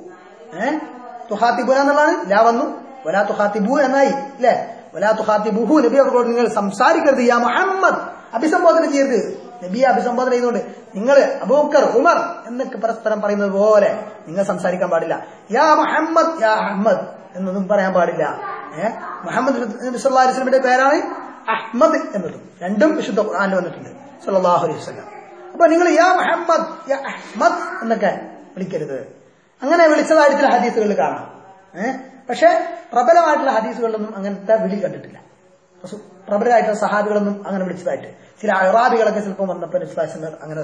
ഏഹ് തുഹാത്തിബുന എന്നുള്ളതാണ് ലാ വന്നു വലാ തുഹാത്തിബു എന്നായി അല്ലേ വലാ തുഹാത്തിബുഹു നബി അവരോട് നിങ്ങൾ സംസാരിക്കരുത് യാ മുഹമ്മദ് അഭിസംബോധന ചെയ്യരുത് നബിയെ അഭിസംബോധന ചെയ്തുകൊണ്ട് നിങ്ങൾ അബൂക്കർ ഉമർ എന്നൊക്കെ പരസ്പരം പറയുന്നത് പോലെ നിങ്ങൾ സംസാരിക്കാൻ പാടില്ല യാ മുഹമ്മദ് യാ അഹമ്മദ് എന്നൊന്നും പറയാൻ പാടില്ല ഏഹ് മുഹമ്മദ് നബി സല്ലല്ലാഹു അലൈഹി വസല്ലമയുടെ പേരാണ് അഹ്മദ് എന്നതും രണ്ടും വിശുദ്ധ ഖുർആനിൽ വന്നിട്ടുണ്ട് സല്ലല്ലാഹു അലൈഹി വസല്ലം അപ്പൊ നിങ്ങൾ യാ മുഹമ്മദ് യാ അഹ്മദ് എന്നൊക്കെ വിളിക്കരുത് അങ്ങനെ വിളിച്ചതായിട്ട് ചില ഹദീസുകളിൽ കാണാം ഏഹ് പക്ഷെ പ്രബലമായിട്ടുള്ള ഹദീസുകളിലൊന്നും അങ്ങനത്തെ വിളി കണ്ടിട്ടില്ല റസൂ- പ്രബലമായിട്ടുള്ള സഹാബികളൊന്നും അങ്ങനെ വിളിച്ചതായിട്ട് ചില അറാബികളൊക്കെ ചിലപ്പോൾ വന്നപ്പോൾ വിശ്വാസങ്ങൾ അങ്ങനെ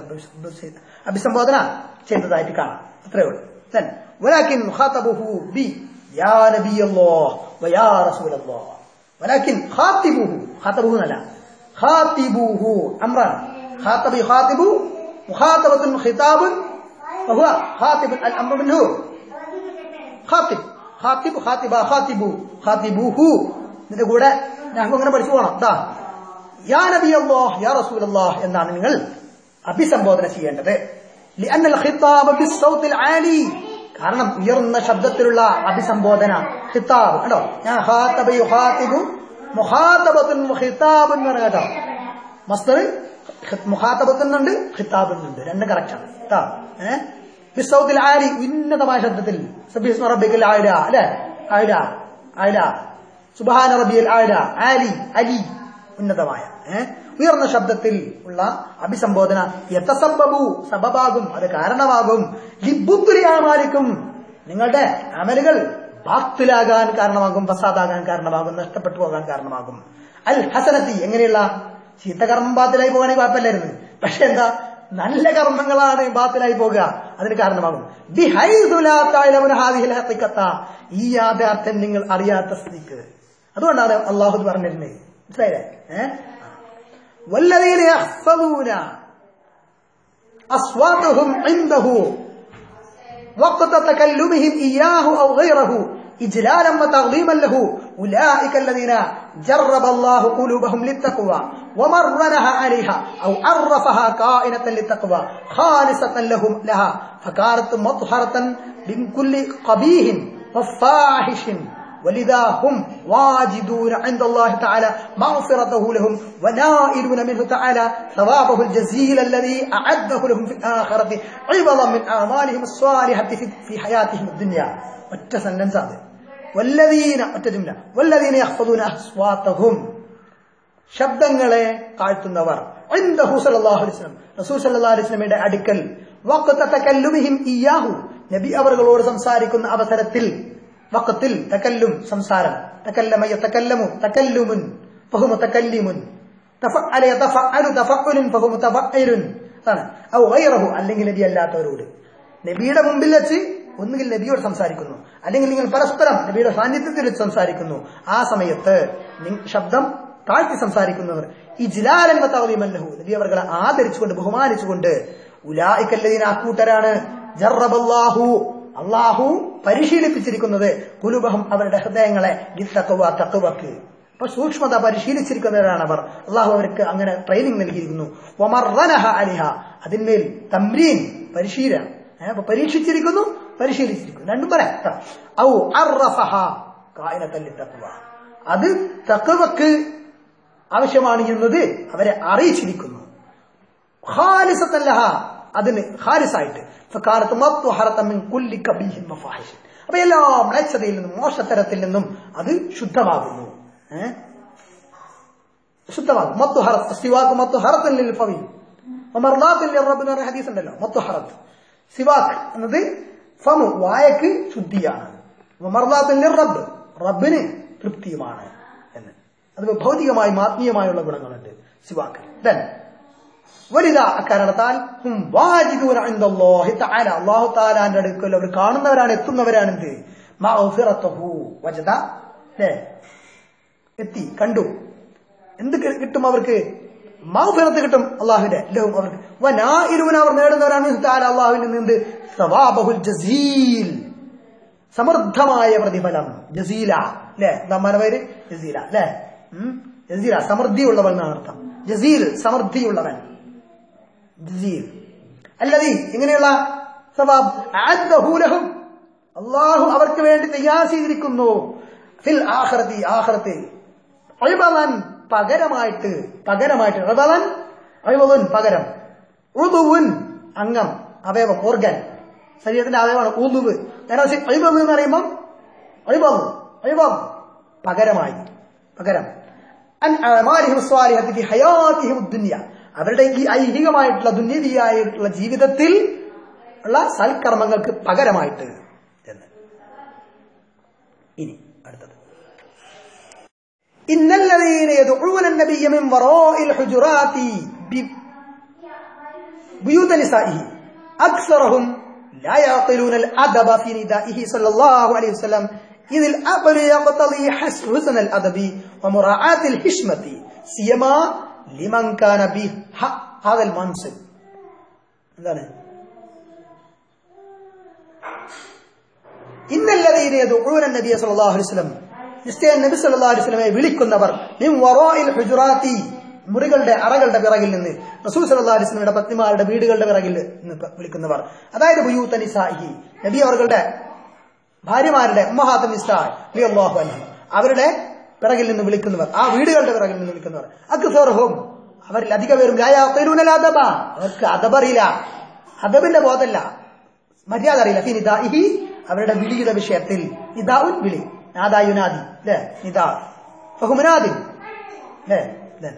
അഭിസംബോധന ചെയ്തതായിട്ട് കാണാം അത്രേ ഉള്ളൂ Then, ولكن خاطبه بي يا نبي الله ويا رسول الله ولكن خاطبوه خاطبوه لا خاطبوه امرا خاطب يخاطب مخاطبة خطاب وهو خاطب الامر منه ഖാത്തിബ് ഖാത്തിബ് ഖാത്തിബ ഖാത്തിബു ഖാത്തിബുഹു ഇതിന്റെ കൂടെ ഞങ്ങൾ അങ്ങനെ പഠിച്ചു പോകണം ദാ യാ നബി അല്ലാഹ് യാ റസൂൽ അല്ലാഹ് എന്നാണ് നിങ്ങൾ അഭിസംബോധന ചെയ്യേണ്ടത് لأن الخطاب بالصوت العالي കാരണം ഉയർന്ന ശബ്ദത്തിലുള്ള അഭിസംബോധന ഖിതാബ് കേട്ടോ ഞാൻ ഖാത്തബ യുഖാത്തിബു മുഖാത്തബത്തുൻ ഖിതാബ് എന്ന് പറഞ്ഞ കേട്ടോ മസ്തർ മുഖാത്തബത്തുന്നുണ്ട് ഖിതാബുന്നുണ്ട് രണ്ട് കറക്റ്റാണ് കേട്ടോ ഏഹ് ബിസൗത്തിൽ ആരി ഉന്നതമായ ശബ്ദത്തിൽ സബീസ് റബ്ബിക്കൽ ആയില അല്ലെ ആയില ആയില സുബഹാന റബ്ബിയൽ ആയില ആലി അലി ഉന്നതമായ ഏഹ് ഉയർന്ന ശബ്ദത്തിൽ ഉള്ള അഭിസംബോധന യഥസംഭവു സബബാകും അത് കാരണമാകും ലിബുദ്രിയാമാലിക്കും നിങ്ങളുടെ അമലുകൾ ബാത്തിലാകാൻ കാരണമാകും ഫസാദാകാൻ കാരണമാകും നഷ്ടപ്പെട്ടു പോകാൻ കാരണമാകും അൽ ഹസനത്തി എങ്ങനെയുള്ള ചീത്തകർമ്മം ബാത്തിലായി പോകാണെങ്കിൽ കുഴപ്പമില്ലായിരുന്നു പക്ഷെ എന്താ നല്ല കർമ്മങ്ങളാണ് ബാത്തിലായി പോകുക അതിന് കാരണമാകും ബിഹൈദുലാത്ത ഈ യാഥാർത്ഥ്യം നിങ്ങൾ അറിയാത്ത സ്ഥിതിക്ക് അതുകൊണ്ടാണ് അള്ളാഹു പറഞ്ഞിരുന്നത് മനസ്സിലായില്ലേ ഏഹ് വല്ലതീന യഹ്ഫദൂന أصواتهم عنده وقت تكلمهم إياه أو غيره إجلالا وتعظيما له أولئك الذين جرب الله قلوبهم للتقوى ومرنها عليها أو عرفها كائنة للتقوى خالصة لهم لها فكانت مطهرة من كل قبيح وفاحش ولذا هم واجدون عند الله تعالى مغفرته لهم ونائلون منه تعالى ثوابه الجزيل الذي أعده لهم في الآخرة عوضا من أعمالهم الصالحة في- في حياتهم الدنيا ഒറ്റ അത് വല്ലതീന ഒറ്റ ജുംല വല്ലതീന യഹ്ഫദൂന അസ്വാത്തഹും ശബ്ദങ്ങളെ താഴ്ത്തുന്നവർ ഇൻദഹു സല്ലല്ലാഹു അലൈഹി വസല്ലം റസൂൽ സല്ലല്ലാഹു അലൈഹി വസല്ലമയുടെ അടുക്കൽ വഖത തകല്ലുമിഹിം ഇയ്യാഹു നബി അവர்களോട് സംസാരിക്കുന്ന അവസരത്തിൽ വഖത്തിൽ തകല്ലും സംസാരം തകല്ലമ യതകല്ലമു തകല്ലുമുൻ ഫഹു മുതകല്ലിമുൻ തഫഅല യതഫഅലു തഫഅലുൻ ഫഹു മുതഫഅലുൻ അതാണ് ഔ ഗൈറഹു അല്ലെങ്കിൽ നബി അല്ലാത്തവരോട് നബിയുടെ മുമ്പിൽ വെച്ച് ഒന്നുകിൽ നബിയോട് സംസാരിക്കുന്നു അല്ലെങ്കിൽ നിങ്ങൾ പരസ്പരം നബിയുടെ സാന്നിധ്യത്തിൽ വെച്ച് സംസാരിക്കുന്നു ആ സമയത്ത് നി- ശബ്ദം താഴ്ത്തി സംസാരിക്കുന്നവർ ഈ ജിലാലൻ തവലിമല്ലഹു നബി അവർകളെ ആദരിച്ചുകൊണ്ട് ബഹുമാനിച്ചുകൊണ്ട് ഉലായിക്കല്ലതീന ആ കൂട്ടരാണ് ജറബല്ലാഹു അള്ളാഹു പരിശീലിപ്പിച്ചിരിക്കുന്നത് കുലുബഹം അവരുടെ ഹൃദയങ്ങളെ ലിത്തക്കുവ തക്കുവക്ക് അപ്പൊ സൂക്ഷ്മത പരിശീലിച്ചിരിക്കുന്നവരാണ് അവർ അള്ളാഹു അവർക്ക് അങ്ങനെ ട്രെയിനിങ് നൽകിയിരിക്കുന്നു വമർറനഹ അലിഹ അതിന്മേൽ തമ്രീൻ പരിശീലനം ഏ, അപ്പൊ പരീക്ഷിച്ചിരിക്കുന്നു പരിശീലിച്ചിരിക്കുന്നു രണ്ടും പറയാം ട്ടോ. ഔ അർറഫഹ കായിനത്തല്ലി തക്കുവ അത് തക്കുവക്ക് ആവശ്യമാണ് എന്നത് അവരെ അറിയിച്ചിരിക്കുന്നു ഖാലിസത്തല്ലഹ അതിന് ഖാലിസായിട്ട് ഫകാലത്ത് മത്വഹറത മിൻ കുല്ലി കബീഹിൻ മഫാഹിഷ് അപ്പൊ എല്ലാ മ്ലേച്ഛതയിൽ നിന്നും മോശത്തരത്തിൽ നിന്നും അത് ശുദ്ധമാകുന്നു ഏ? ശുദ്ധമാകും മത്വഹറത്ത് സിവാക്ക് മത്വഹറത്തൻ ലിൽ ഫവീം വമർലാത്തുൻ ലിറബ്ബ് എന്ന് പറഞ്ഞ ഹദീസ് ഉണ്ടല്ലോ മത്വഹറത്ത് സിവാക്ക് എന്നത് ഫമു വായക്ക് ശുദ്ധിയാണ് വമർലാത്തുൻ ലിറബ്ബ് റബ്ബിന് തൃപ്തിയുമാണ് എന്ന് അത് ഭൗതികമായും ആത്മീയമായുള്ള ഗുണങ്ങളുണ്ട് സിവാക്ക് ദെൻ വലുത അക്കാരണത്താൽ ഹും വാജിദൂന ഇൻദല്ലാഹി തആല അല്ലാഹു തആലാന്റെ അടുക്കൽ അവർ കാണുന്നവരാണ് എത്തുന്നവരാണ് എന്ത് മഗ്ഫിറത്തുഹു വജദ അല്ലേ എത്തി കണ്ടു എന്ത് കി- കിട്ടും അവർക്ക് മഗ്ഫിറത്ത് കിട്ടും അള്ളാഹുവിന്റെ ലഹും അവർക്ക് വനായിരൂന അവർ നേടുന്നവരാണ് മിൻഹു തആല അള്ളാഹുവിൽ നിന്ന് എന്ത് സവാബഹുൽ ജസീൽ സമൃദ്ധമായ പ്രതിഫലം ജസീല അല്ലെ നമ്മുടെ പേര് ജസീല അല്ലെ ജസീല സമൃദ്ധിയുള്ളവൻ എന്നാണ് അർത്ഥം ജസീൽ സമൃദ്ധിയുള്ളവൻ ജസീൽ അല്ലതി ഇങ്ങനെയുള്ള സവാബ് അഅദ്ദഹു ലഹും അള്ളാഹു അവർക്ക് വേണ്ടി തയ്യാർ ചെയ്തിരിക്കുന്നു ഫിൽ ആഖിറതി ആഖിറത്തിൽ ഒഴിവൻ പകരമായിട്ട് പകരമായിട്ട് ഒഴിവൻ ഒഴിവൻ പകരം ഉദുവുൻ അംഗം അവയവം ഓർഗൻ ശരീരത്തിന്റെ അവയവമാണ് ഉദുവ് നേരെ ഒഴിവവ് എന്ന് പറയുമ്പോൾ ഒഴിവവ് ഒഴിവവ് പകരമായി പകരം അൻ അഅമാലിഹിം സ്വാലിഹത്തി ഫി ഹയാത്തിഹിം ദുനിയ അവരുടെ ഈ ഐഹികമായിട്ടുള്ള ദുന്യതിയായിട്ടുള്ള ജീവിതത്തിൽ ഉള്ള സൽക്കർമ്മങ്ങൾക്ക് പകരമായിട്ട് എന്ന് ഇനി അടുത്തത് إن الذين يدعون النبي من وراء الحجرات ب- بيوت نسائه أكثرهم لا يعقلون الأدب في ندائه صلى الله عليه وسلم إذ الأقل يقتضي حس- حسن الأدب ومراعاة الحشمة سيما لمن كان به ه- هذا المنصب എന്താണ് ഇന്നല്ലതീനെ യദുഊന നബിയ സല്ലല്ലാഹു അലൈഹി വസല്ലം നിശ്ചയം നബി സല്ലല്ലാഹു അലൈഹി വസല്ലമയെ വിളിക്കുന്നവർ മിൻ വറാഇൽ ഹുജുറാത്തി മുറികളുടെ അറകളുടെ പിറകിൽ നിന്ന് റസൂൽ സല്ലല്ലാഹു അലൈഹി വസല്ലമയുടെ പത്നിമാരുടെ വീടുകളുടെ പിറകിൽ നിന്ന് പ- വിളിക്കുന്നവർ അതായത് ബുയൂത്ത നിസാഹി നബി അവരുടെ ഭാര്യമാരുടെ ഉമ്മഹാത്ത നിസാഹ് റളിയല്ലാഹു അൻഹു അവരുടെ പിറകിൽ നിന്ന് വിളിക്കുന്നവർ ആ വീടുകളുടെ പിറകിൽ നിന്ന് വിളിക്കുന്നവർ അക്സറുഹും അവരിൽ അധിക പേരും ലായാഖിലൂനൽ അദബ അവർക്ക് അദബറിയില്ല അദബിന്റെ ബോധമല്ല മര്യാദ അറിയില്ല ഫി നിദാഇഹി അവരുടെ വിളിയുടെ വിഷയത്തിൽ നിദാഉൻ വിളി നാദാ യുനാദി അല്ലേ നിദാ ഫഹുമുനാദി അല്ലേ അല്ലേ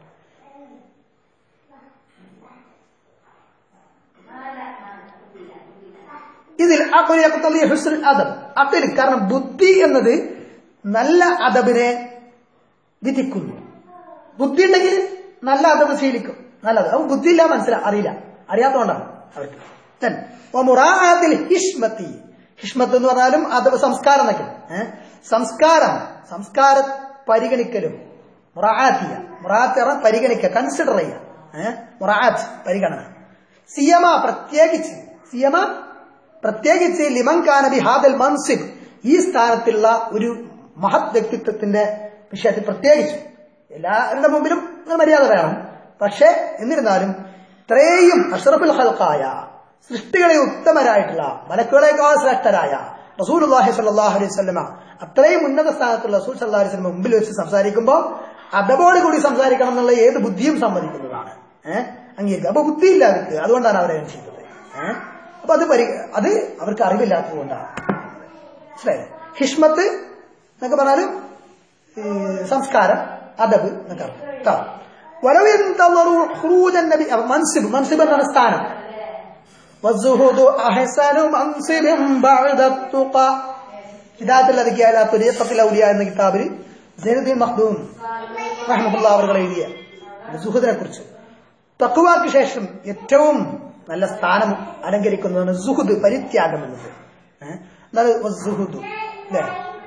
ഇതിൽ അഖ്ൽ യഖ്തളി ഹുസ്നുൽ അദബ് അഖിൽ കാരണം ബുദ്ധി എന്നത് നല്ല അദബിനെ വിധിക്കുന്നു ബുദ്ധി ഉണ്ടെങ്കിൽ നല്ല അദബ് ശീലിക്കും നല്ലത് അവൻ ബുദ്ധിയില്ല മനസ്സിലാ അറിയില്ല അറിയാത്തതുകൊണ്ടാണ് അവർക്ക് Then, വമുറാഅത്തിൽ ഹിഷ്മത്തി ഹിഷ്മത്ത് എന്ന് പറഞ്ഞാലും അദബ് സംസ്കാരം എന്നൊക്കെ ഏഹ് സംസ്കാരം സംസ്കാര പരിഗണിക്കലും മുറാഅത്തിയ മുറാഅത്ത് പറഞ്ഞാൽ പരിഗണിക്കുക കൺസിഡർ ചെയ്യുക ഏഹ് മുറാഅത്ത് പരിഗണന സിയമ പ്രത്യേകിച്ച് സിയമ പ്രത്യേകിച്ച് ലിമൻ കാനബി ഹാദൽ മൻസിബ് ഈ സ്ഥാനത്തുള്ള ഒരു മഹത് വ്യക്തിത്വത്തിന്റെ വിഷയത്തിൽ പ്രത്യേകിച്ച് എല്ലാവരുടെ മുമ്പിലും അങ്ങനെ മര്യാദ വേണം പക്ഷേ എന്നിരുന്നാലും ഇത്രയും അഷ്റഫുൽ ഹൽക്കായ സൃഷ്ടികളെ ഉത്തമരായിട്ടുള്ള മലക്കുകളെക്കാൾ ശ്രേഷ്ഠരായ റസൂൽ അള്ളാഹി സല്ലാഹു അലൈഹി സ്വലമ അത്രയും ഉന്നത സ്ഥാനത്തുള്ള റസൂൽ സല്ലാ അലൈഹി സ്വലമ മുമ്പിൽ വെച്ച് സംസാരിക്കുമ്പോൾ അതബോട് കൂടി സംസാരിക്കണം എന്നുള്ള ഏത് ബുദ്ധിയും സമ്മതിക്കുന്നതാണ് ഏഹ് അംഗീകരിക്കുക അപ്പൊ ബുദ്ധിയില്ല അവർക്ക് അതുകൊണ്ടാണ് അവരെ ചെയ്തത് ഏഹ് അപ്പൊ അത് പരി അത് അവർക്ക് അറിവില്ലാത്തത് കൊണ്ടാണ് മനസ്സിലായില്ലേ ഹിഷ്മത്ത് എന്നൊക്കെ പറഞ്ഞാല് ഈ സംസ്കാരം അദബ് എന്നൊക്കെ അർത്ഥം കേട്ടോ ولو انتظروا خروج النبي منصب منصب എന്നാണ് സ്ഥാനം والزهد أحسن منصب بعد التقى ഹിദായത്തുൽ അദിക്കാല തുരിയത്തത്തിൽ ഔലിയ എന്ന കിതാബിൽ സൈനുദ്ദീൻ മഖ്ദൂം റഹ്മത്തുള്ള അവർ എഴുതിയ സുഹൃത്തിനെ കുറിച്ച് തക്കുവാക്ക് ശേഷം ഏറ്റവും നല്ല സ്ഥാനം അലങ്കരിക്കുന്നതാണ് സുഹുദ് പരിത്യാഗം എന്നത് ഏഹ് എന്താണ് സുഹുദ് അല്ലേ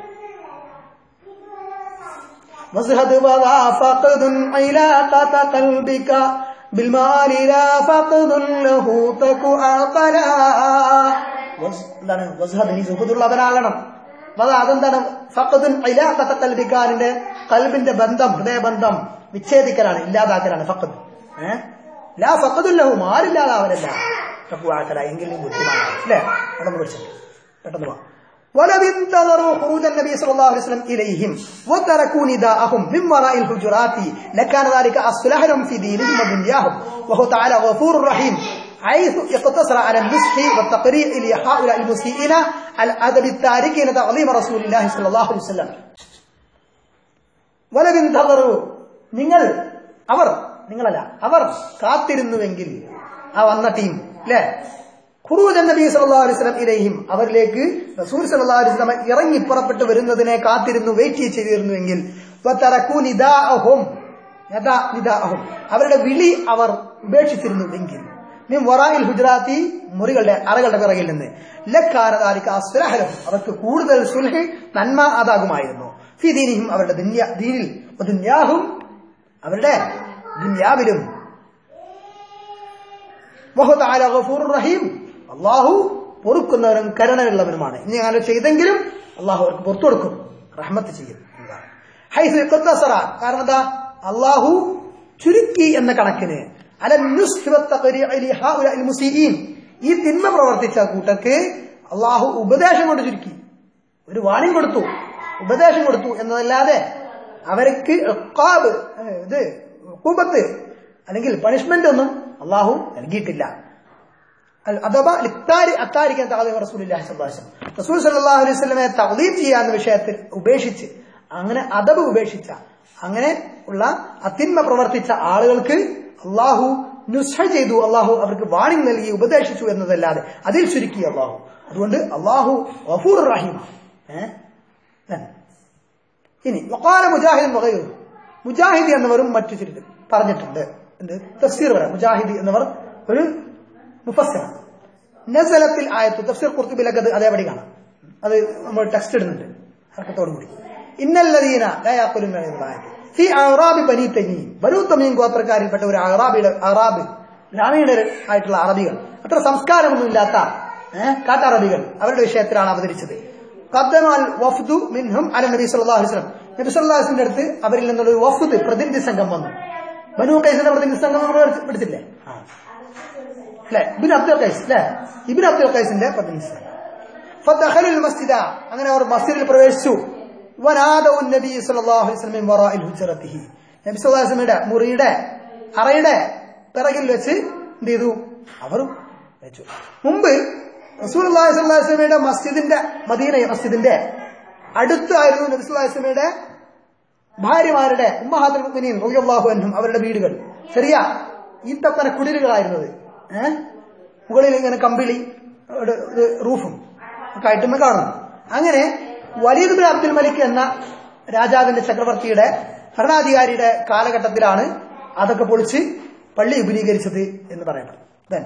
وازهد وضع فقد علاقة قلبك بالمال لا فقد له تك عقلا എന്താണ് വസ്ഹദ് നീ സുഹൃത്തുള്ളവനാകണം അത് അതെന്താണ് ഫഖദുൻ ഇലാഖത്ത കൽബിക്കാരന്റെ കൽബിന്റെ ബന്ധം ഹൃദയബന്ധം വിച്ഛേദിക്കലാണ് ഇല്ലാതാക്കലാണ് ഫഖദ് ഏഹ് ലാ ഫഖദുല്ലഹു ആരില്ലാതാവലല്ല തക്കുവാക്കല എങ്കിൽ നീ ബുദ്ധിമാണ് അല്ലേ പെട്ടെന്ന് പഠിച്ചിട്ട് പെട്ടെന്ന് പോവാം ولو انتظروا خروج النبي صلى الله عليه وسلم إليهم وتركوا نداءهم من وراء الحجرات لكان ذلك أصلح لهم في دينهم ودنياهم وهو تعالى غفور رحيم حيث اقتصر على النصح والتقريع لهؤلاء المسيئين الأدب التاركين تعظيم رسول الله صلى الله عليه وسلم ولو انتظروا നിങ്ങൾ അവർ നിങ്ങളല്ല അവർ കാത്തിരുന്നുവെങ്കിൽ ആ വന്ന ടീം അല്ലേ ഖുറൂജ് നബി സല്ലല്ലാഹു അലൈഹി വസല്ലം ഇലൈഹിം അവരിലേക്ക് റസൂൽ സല്ലല്ലാഹു അലൈഹി വസല്ലം ഇറങ്ങി പുറപ്പെട്ടു വരുന്നതിനെ കാത്തിരുന്നു വെയിറ്റ് ചെയ്തിരുന്നുവെങ്കിൽ വതറകൂ നിദാഅഹും യദാ നിദാഅഹും അവരുടെ വിളി അവർ ഉപേക്ഷിച്ചിരുന്നുവെങ്കിൽ മിൻ വറായിൽ ഹുജറാത്തി മുറികളുടെ അറകളുടെ പിറകിൽ നിന്ന് ലക്കാരതാലിക്ക് അസ്ലഹലും അവർക്ക് കൂടുതൽ സുൽഹ് നന്മ അതാകുമായിരുന്നു ഫി ദീനിഹിം അവരുടെ ദുന്യ ദീനിൽ ദുന്യാഹും അവരുടെ ദുന്യാവിലും വഹുദാല ഗഫൂർ റഹീം അള്ളാഹു പൊറുക്കുന്നവരും കരുണയുള്ളവരുമാണ് ഇനി അങ്ങനെ ചെയ്തെങ്കിലും അള്ളാഹു അവർക്ക് പുറത്തു കൊടുക്കും റഹ്മത്ത് ചെയ്യും എന്നതാണ് ഹൈസ് ഇഖ്തസറ. കാരണം എന്താ അള്ളാഹു ചുരുക്കി എന്ന കണക്കിന് അല നുസ്ഖി വത്തഖരി അലി ഹൗലൽ മുസീഈൻ. ഈ തിന്മ പ്രവർത്തിച്ച കൂട്ടർക്ക് അള്ളാഹു ഉപദേശം കൊണ്ട് ചുരുക്കി ഒരു വാണിംഗ് കൊടുത്തു ഉപദേശം കൊടുത്തു എന്നതല്ലാതെ അവർക്ക് ഇഖാബ്, ഏഹ്, ഇത് കുമ്പത്ത് അല്ലെങ്കിൽ പണിഷ്മെന്റ് ഒന്നും അള്ളാഹു നൽകിയിട്ടില്ല അൽ- അഥവാ ലിത്താരി അത്താരിക്കാൻ താഴെ റസൂലുള്ളാഹി സ്വല്ലല്ലാഹു അലൈഹി വസല്ലം റസൂൽ സല്ലല്ലാഹു അലൈഹി വസല്ലമയെ തഗ്ലീം ചെയ്യാന്ന വിഷയത്തിൽ ഉപേക്ഷിച്ച് അങ്ങനെ അദബ് ഉപേക്ഷിച്ച അങ്ങനെ ഉള്ള അത്തിന്മ പ്രവർത്തിച്ച ആളുകൾക്ക് അള്ളാഹു നുസ്ഹ ചെയ്തു അള്ളാഹു അവർക്ക് വാണിംഗ് നൽകി ഉപദേശിച്ചു എന്നതല്ലാതെ അതിൽ ചുരുക്കി അള്ളാഹു അതുകൊണ്ട് അള്ളാഹു വഫൂർ റഹീം ഏഹ് then ഇനി വഖാല മുജാഹിദ് വഗൈറു മുജാഹിദ് എന്നവരും മറ്റു ചിലർ പറഞ്ഞിട്ടുണ്ട് എന്ത് തഫ്സീർ പറയാം മുജാഹിദ് എന്നവർ ഒരു മുഫസ്സിറാണ് നസലത്തിൽ ആയത്ത് തഫ്സീർ കുർത്തുബിലൊക്കെ അത് അതേപടി കാണാം അത് നമ്മൾ ടെക്സ്റ്റ് ഇടുന്നുണ്ട് അർക്കത്തോടു കൂടി ഇന്നല്ലദീന ലയാക്കുലും ഫി അറാബി ബനി തമീം ബനു തമീം ഗോത്രക്കാരിൽപ്പെട്ട ഒരു അറാബിയുടെ അറാബ് ഗ്രാമീണർ ആയിട്ടുള്ള അറബികൾ അത്ര സംസ്കാരമൊന്നും ഇല്ലാത്ത ഏഹ്, കാട്ടറബികൾ അവരുടെ വിഷയത്തിലാണ് അവതരിച്ചത് ഖദ്ദമാൽ വഫ്ദു മിൻഹും അല നബി സല്ലല്ലാഹു അലൈഹി വസല്ലം നബി സല്ലല്ലാഹു അലൈഹി വസല്ലം അടുത്ത് അവരിൽ നിന്നുള്ള ഒരു വഫ്ദ് പ്രതിനിധി സംഘം വന്നു ബനു കൈസിന്റെ പ്രതിനിധി സംഘം നമ്മൾ എടുത്തില്ലേ ആ അല്ലെ ഇബിൻ അബ്ദുൽ ഖൈസ് അല്ലെ ഇബിൻ അബ്ദുൽ ഖൈസിന്റെ പ്രതിനിധി സംഘം ഫദഖലുൽ മസ്ജിദ അങ്ങനെ അവർ മസ്ജിദിൽ പ്രവേശിച്ചു വനാദഉ നബി സല്ലല്ലാഹു അലൈഹി വസല്ലം മിൻ വറാഇൽ ഹുജ്റത്തിഹി നബി സല്ലല്ലാഹു അലൈഹി വസല്ലമയുടെ മുറിയുടെ അറയുടെ പിറകിൽ വെച്ച് എന്ത് ചെയ്തു അവർ വെച്ചു മുമ്പ് റസൂലുള്ളാഹി സ്വല്ലല്ലാഹു അലൈഹി വസല്ലമയുടെ മസ്ജിദിന്റെ മദീന മസ്ജിദിന്റെ അടുത്തായിരുന്നു നബി സല്ലല്ലാഹു അലൈഹി വസല്ലമയുടെ ഭാര്യമാരുടെ ഉമ്മഹാത്തുൽ മുഅ്മിനീൻ റളിയല്ലാഹു അൻഹും അവരുടെ വീടുകൾ ചെറിയ ഈത്തപ്പന കുടിലുകളായിരുന്നത് ഏഹ് മുകളിൽ ഇങ്ങനെ കമ്പിളി ഒരു ഇത് റൂഫും ഒക്കെ ആയിട്ട് നമ്മൾ കാണുന്നു അങ്ങനെ വലീദ് ബിൻ അബ്ദുൽ മലിക് എന്ന രാജാവിന്റെ ചക്രവർത്തിയുടെ ഭരണാധികാരിയുടെ കാലഘട്ടത്തിലാണ് അതൊക്കെ പൊളിച്ച് പള്ളി വിപുലീകരിച്ചത് എന്ന് പറയപ്പെടും Then,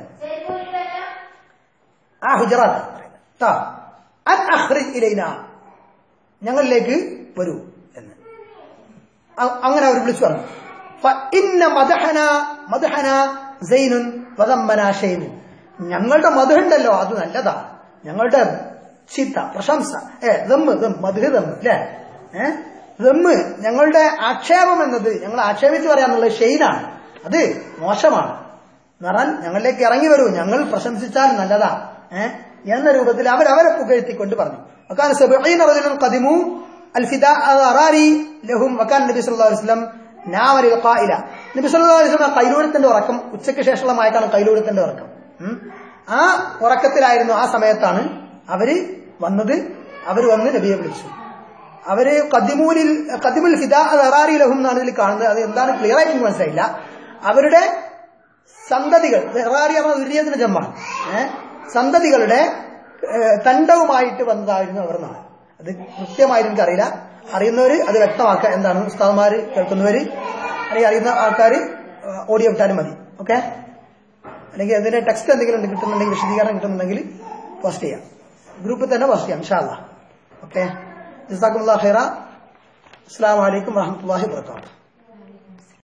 ആ ഹുജറാത്ത് ട്ടാ. അൻ അഖ്റിജ് ഇലൈന ഞങ്ങളിലേക്ക് വരൂ എന്ന് അ- അങ്ങനെ അവർ വിളിച്ചു പറഞ്ഞു ഫ ഇന്ന മദഹന മദഹന സൈനുൻ വദമ്മന ഷൈനുൻ ഞങ്ങളുടെ മധുണ്ടല്ലോ അത് നല്ലതാണ് ഞങ്ങളുടെ ചിത്ത പ്രശംസ ഏ ദമ്മ് ദം മധു ദമ്മ് അല്ലേ ഏ ദമ്മ് ഞങ്ങളുടെ ആക്ഷേപം എന്നത് ഞങ്ങൾ ആക്ഷേപിച്ച് പറയാന്നുള്ളത് ഷെയ്നാണ് അത് മോശമാണ് എന്ന് പറഞ്ഞാൽ ഞങ്ങളിലേക്ക് ഇറങ്ങി വരൂ ഞങ്ങൾ പ്രശംസിച്ചാൽ നല്ലതാ ഏ എന്ന രൂപത്തിൽ അവർ അവരെ പുകഴ്ത്തിക്കൊണ്ട് പറഞ്ഞു വക്കാൻ സബഈന റജുലൻ ഖദിമു അൽ ഫിദാ അറാരി ലഹും വക്കാൻ നബി സല്ലല്ലാഹു അലൈഹി വസല്ലം നാമരിൽ ഖായില നബി സല്ലല്ലാഹു അലൈഹി വസല്ലം കൈലൂരത്തിന്റെ ഉറക്കം ഉച്ചയ്ക്ക് ശേഷമുള്ള മയക്കാണ് കൈലൂരത്തിന്റെ ഉറക്കം ഉം. ആ ഉറക്കത്തിലായിരുന്നു ആ സമയത്താണ് അവര് വന്നത് അവർ വന്ന് നബിയെ വിളിച്ചു അവര് കദിമൂലിൽ കദിമുൽ ഫിദാ അറാരി ലഹും എന്നാണ് ഇതിൽ കാണുന്നത് അത് എന്താണ് ക്ലിയർ ആയിട്ട് എനിക്ക് മനസ്സിലായില്ല അവരുടെ സന്തതികൾ വെറാറി എന്ന ദുര്യത്തിന് ജമ്മാണ് ഏഹ് സന്തതികളുടെ ഏഹ്, തണ്ടവുമായിട്ട് വന്നതായിരുന്നു അവർ എന്നാണ് അത് കൃത്യമായിട്ട് എനിക്കറിയില്ല അറിയുന്നവര് അത് വ്യക്തമാക്കുക എന്താണ് ഉസ്താദ്മാര് കേൾക്കുന്നവര് അല്ലെങ്കിൽ അറിയുന്ന ആൾക്കാർ ഓഡിയോ വിട്ടാലും മതി ഓക്കെ അല്ലെങ്കിൽ അതിന്റെ ടെക്സ്റ്റ് എന്തെങ്കിലും ഉണ്ട് കിട്ടുന്നുണ്ടെങ്കിൽ വിശദീകരണം കിട്ടുന്നുണ്ടെങ്കിൽ പോസ്റ്റ് ചെയ്യാം ഗ്രൂപ്പിൽ തന്നെ പോസ്റ്റ് ചെയ്യാം ഇൻഷാല്ല ഓക്കെ ജസാക്കുമുല്ലാ ഖൈറ അസ്സാം വലൈക്കും വാഹമത്തല്ലാഹി വാത്തു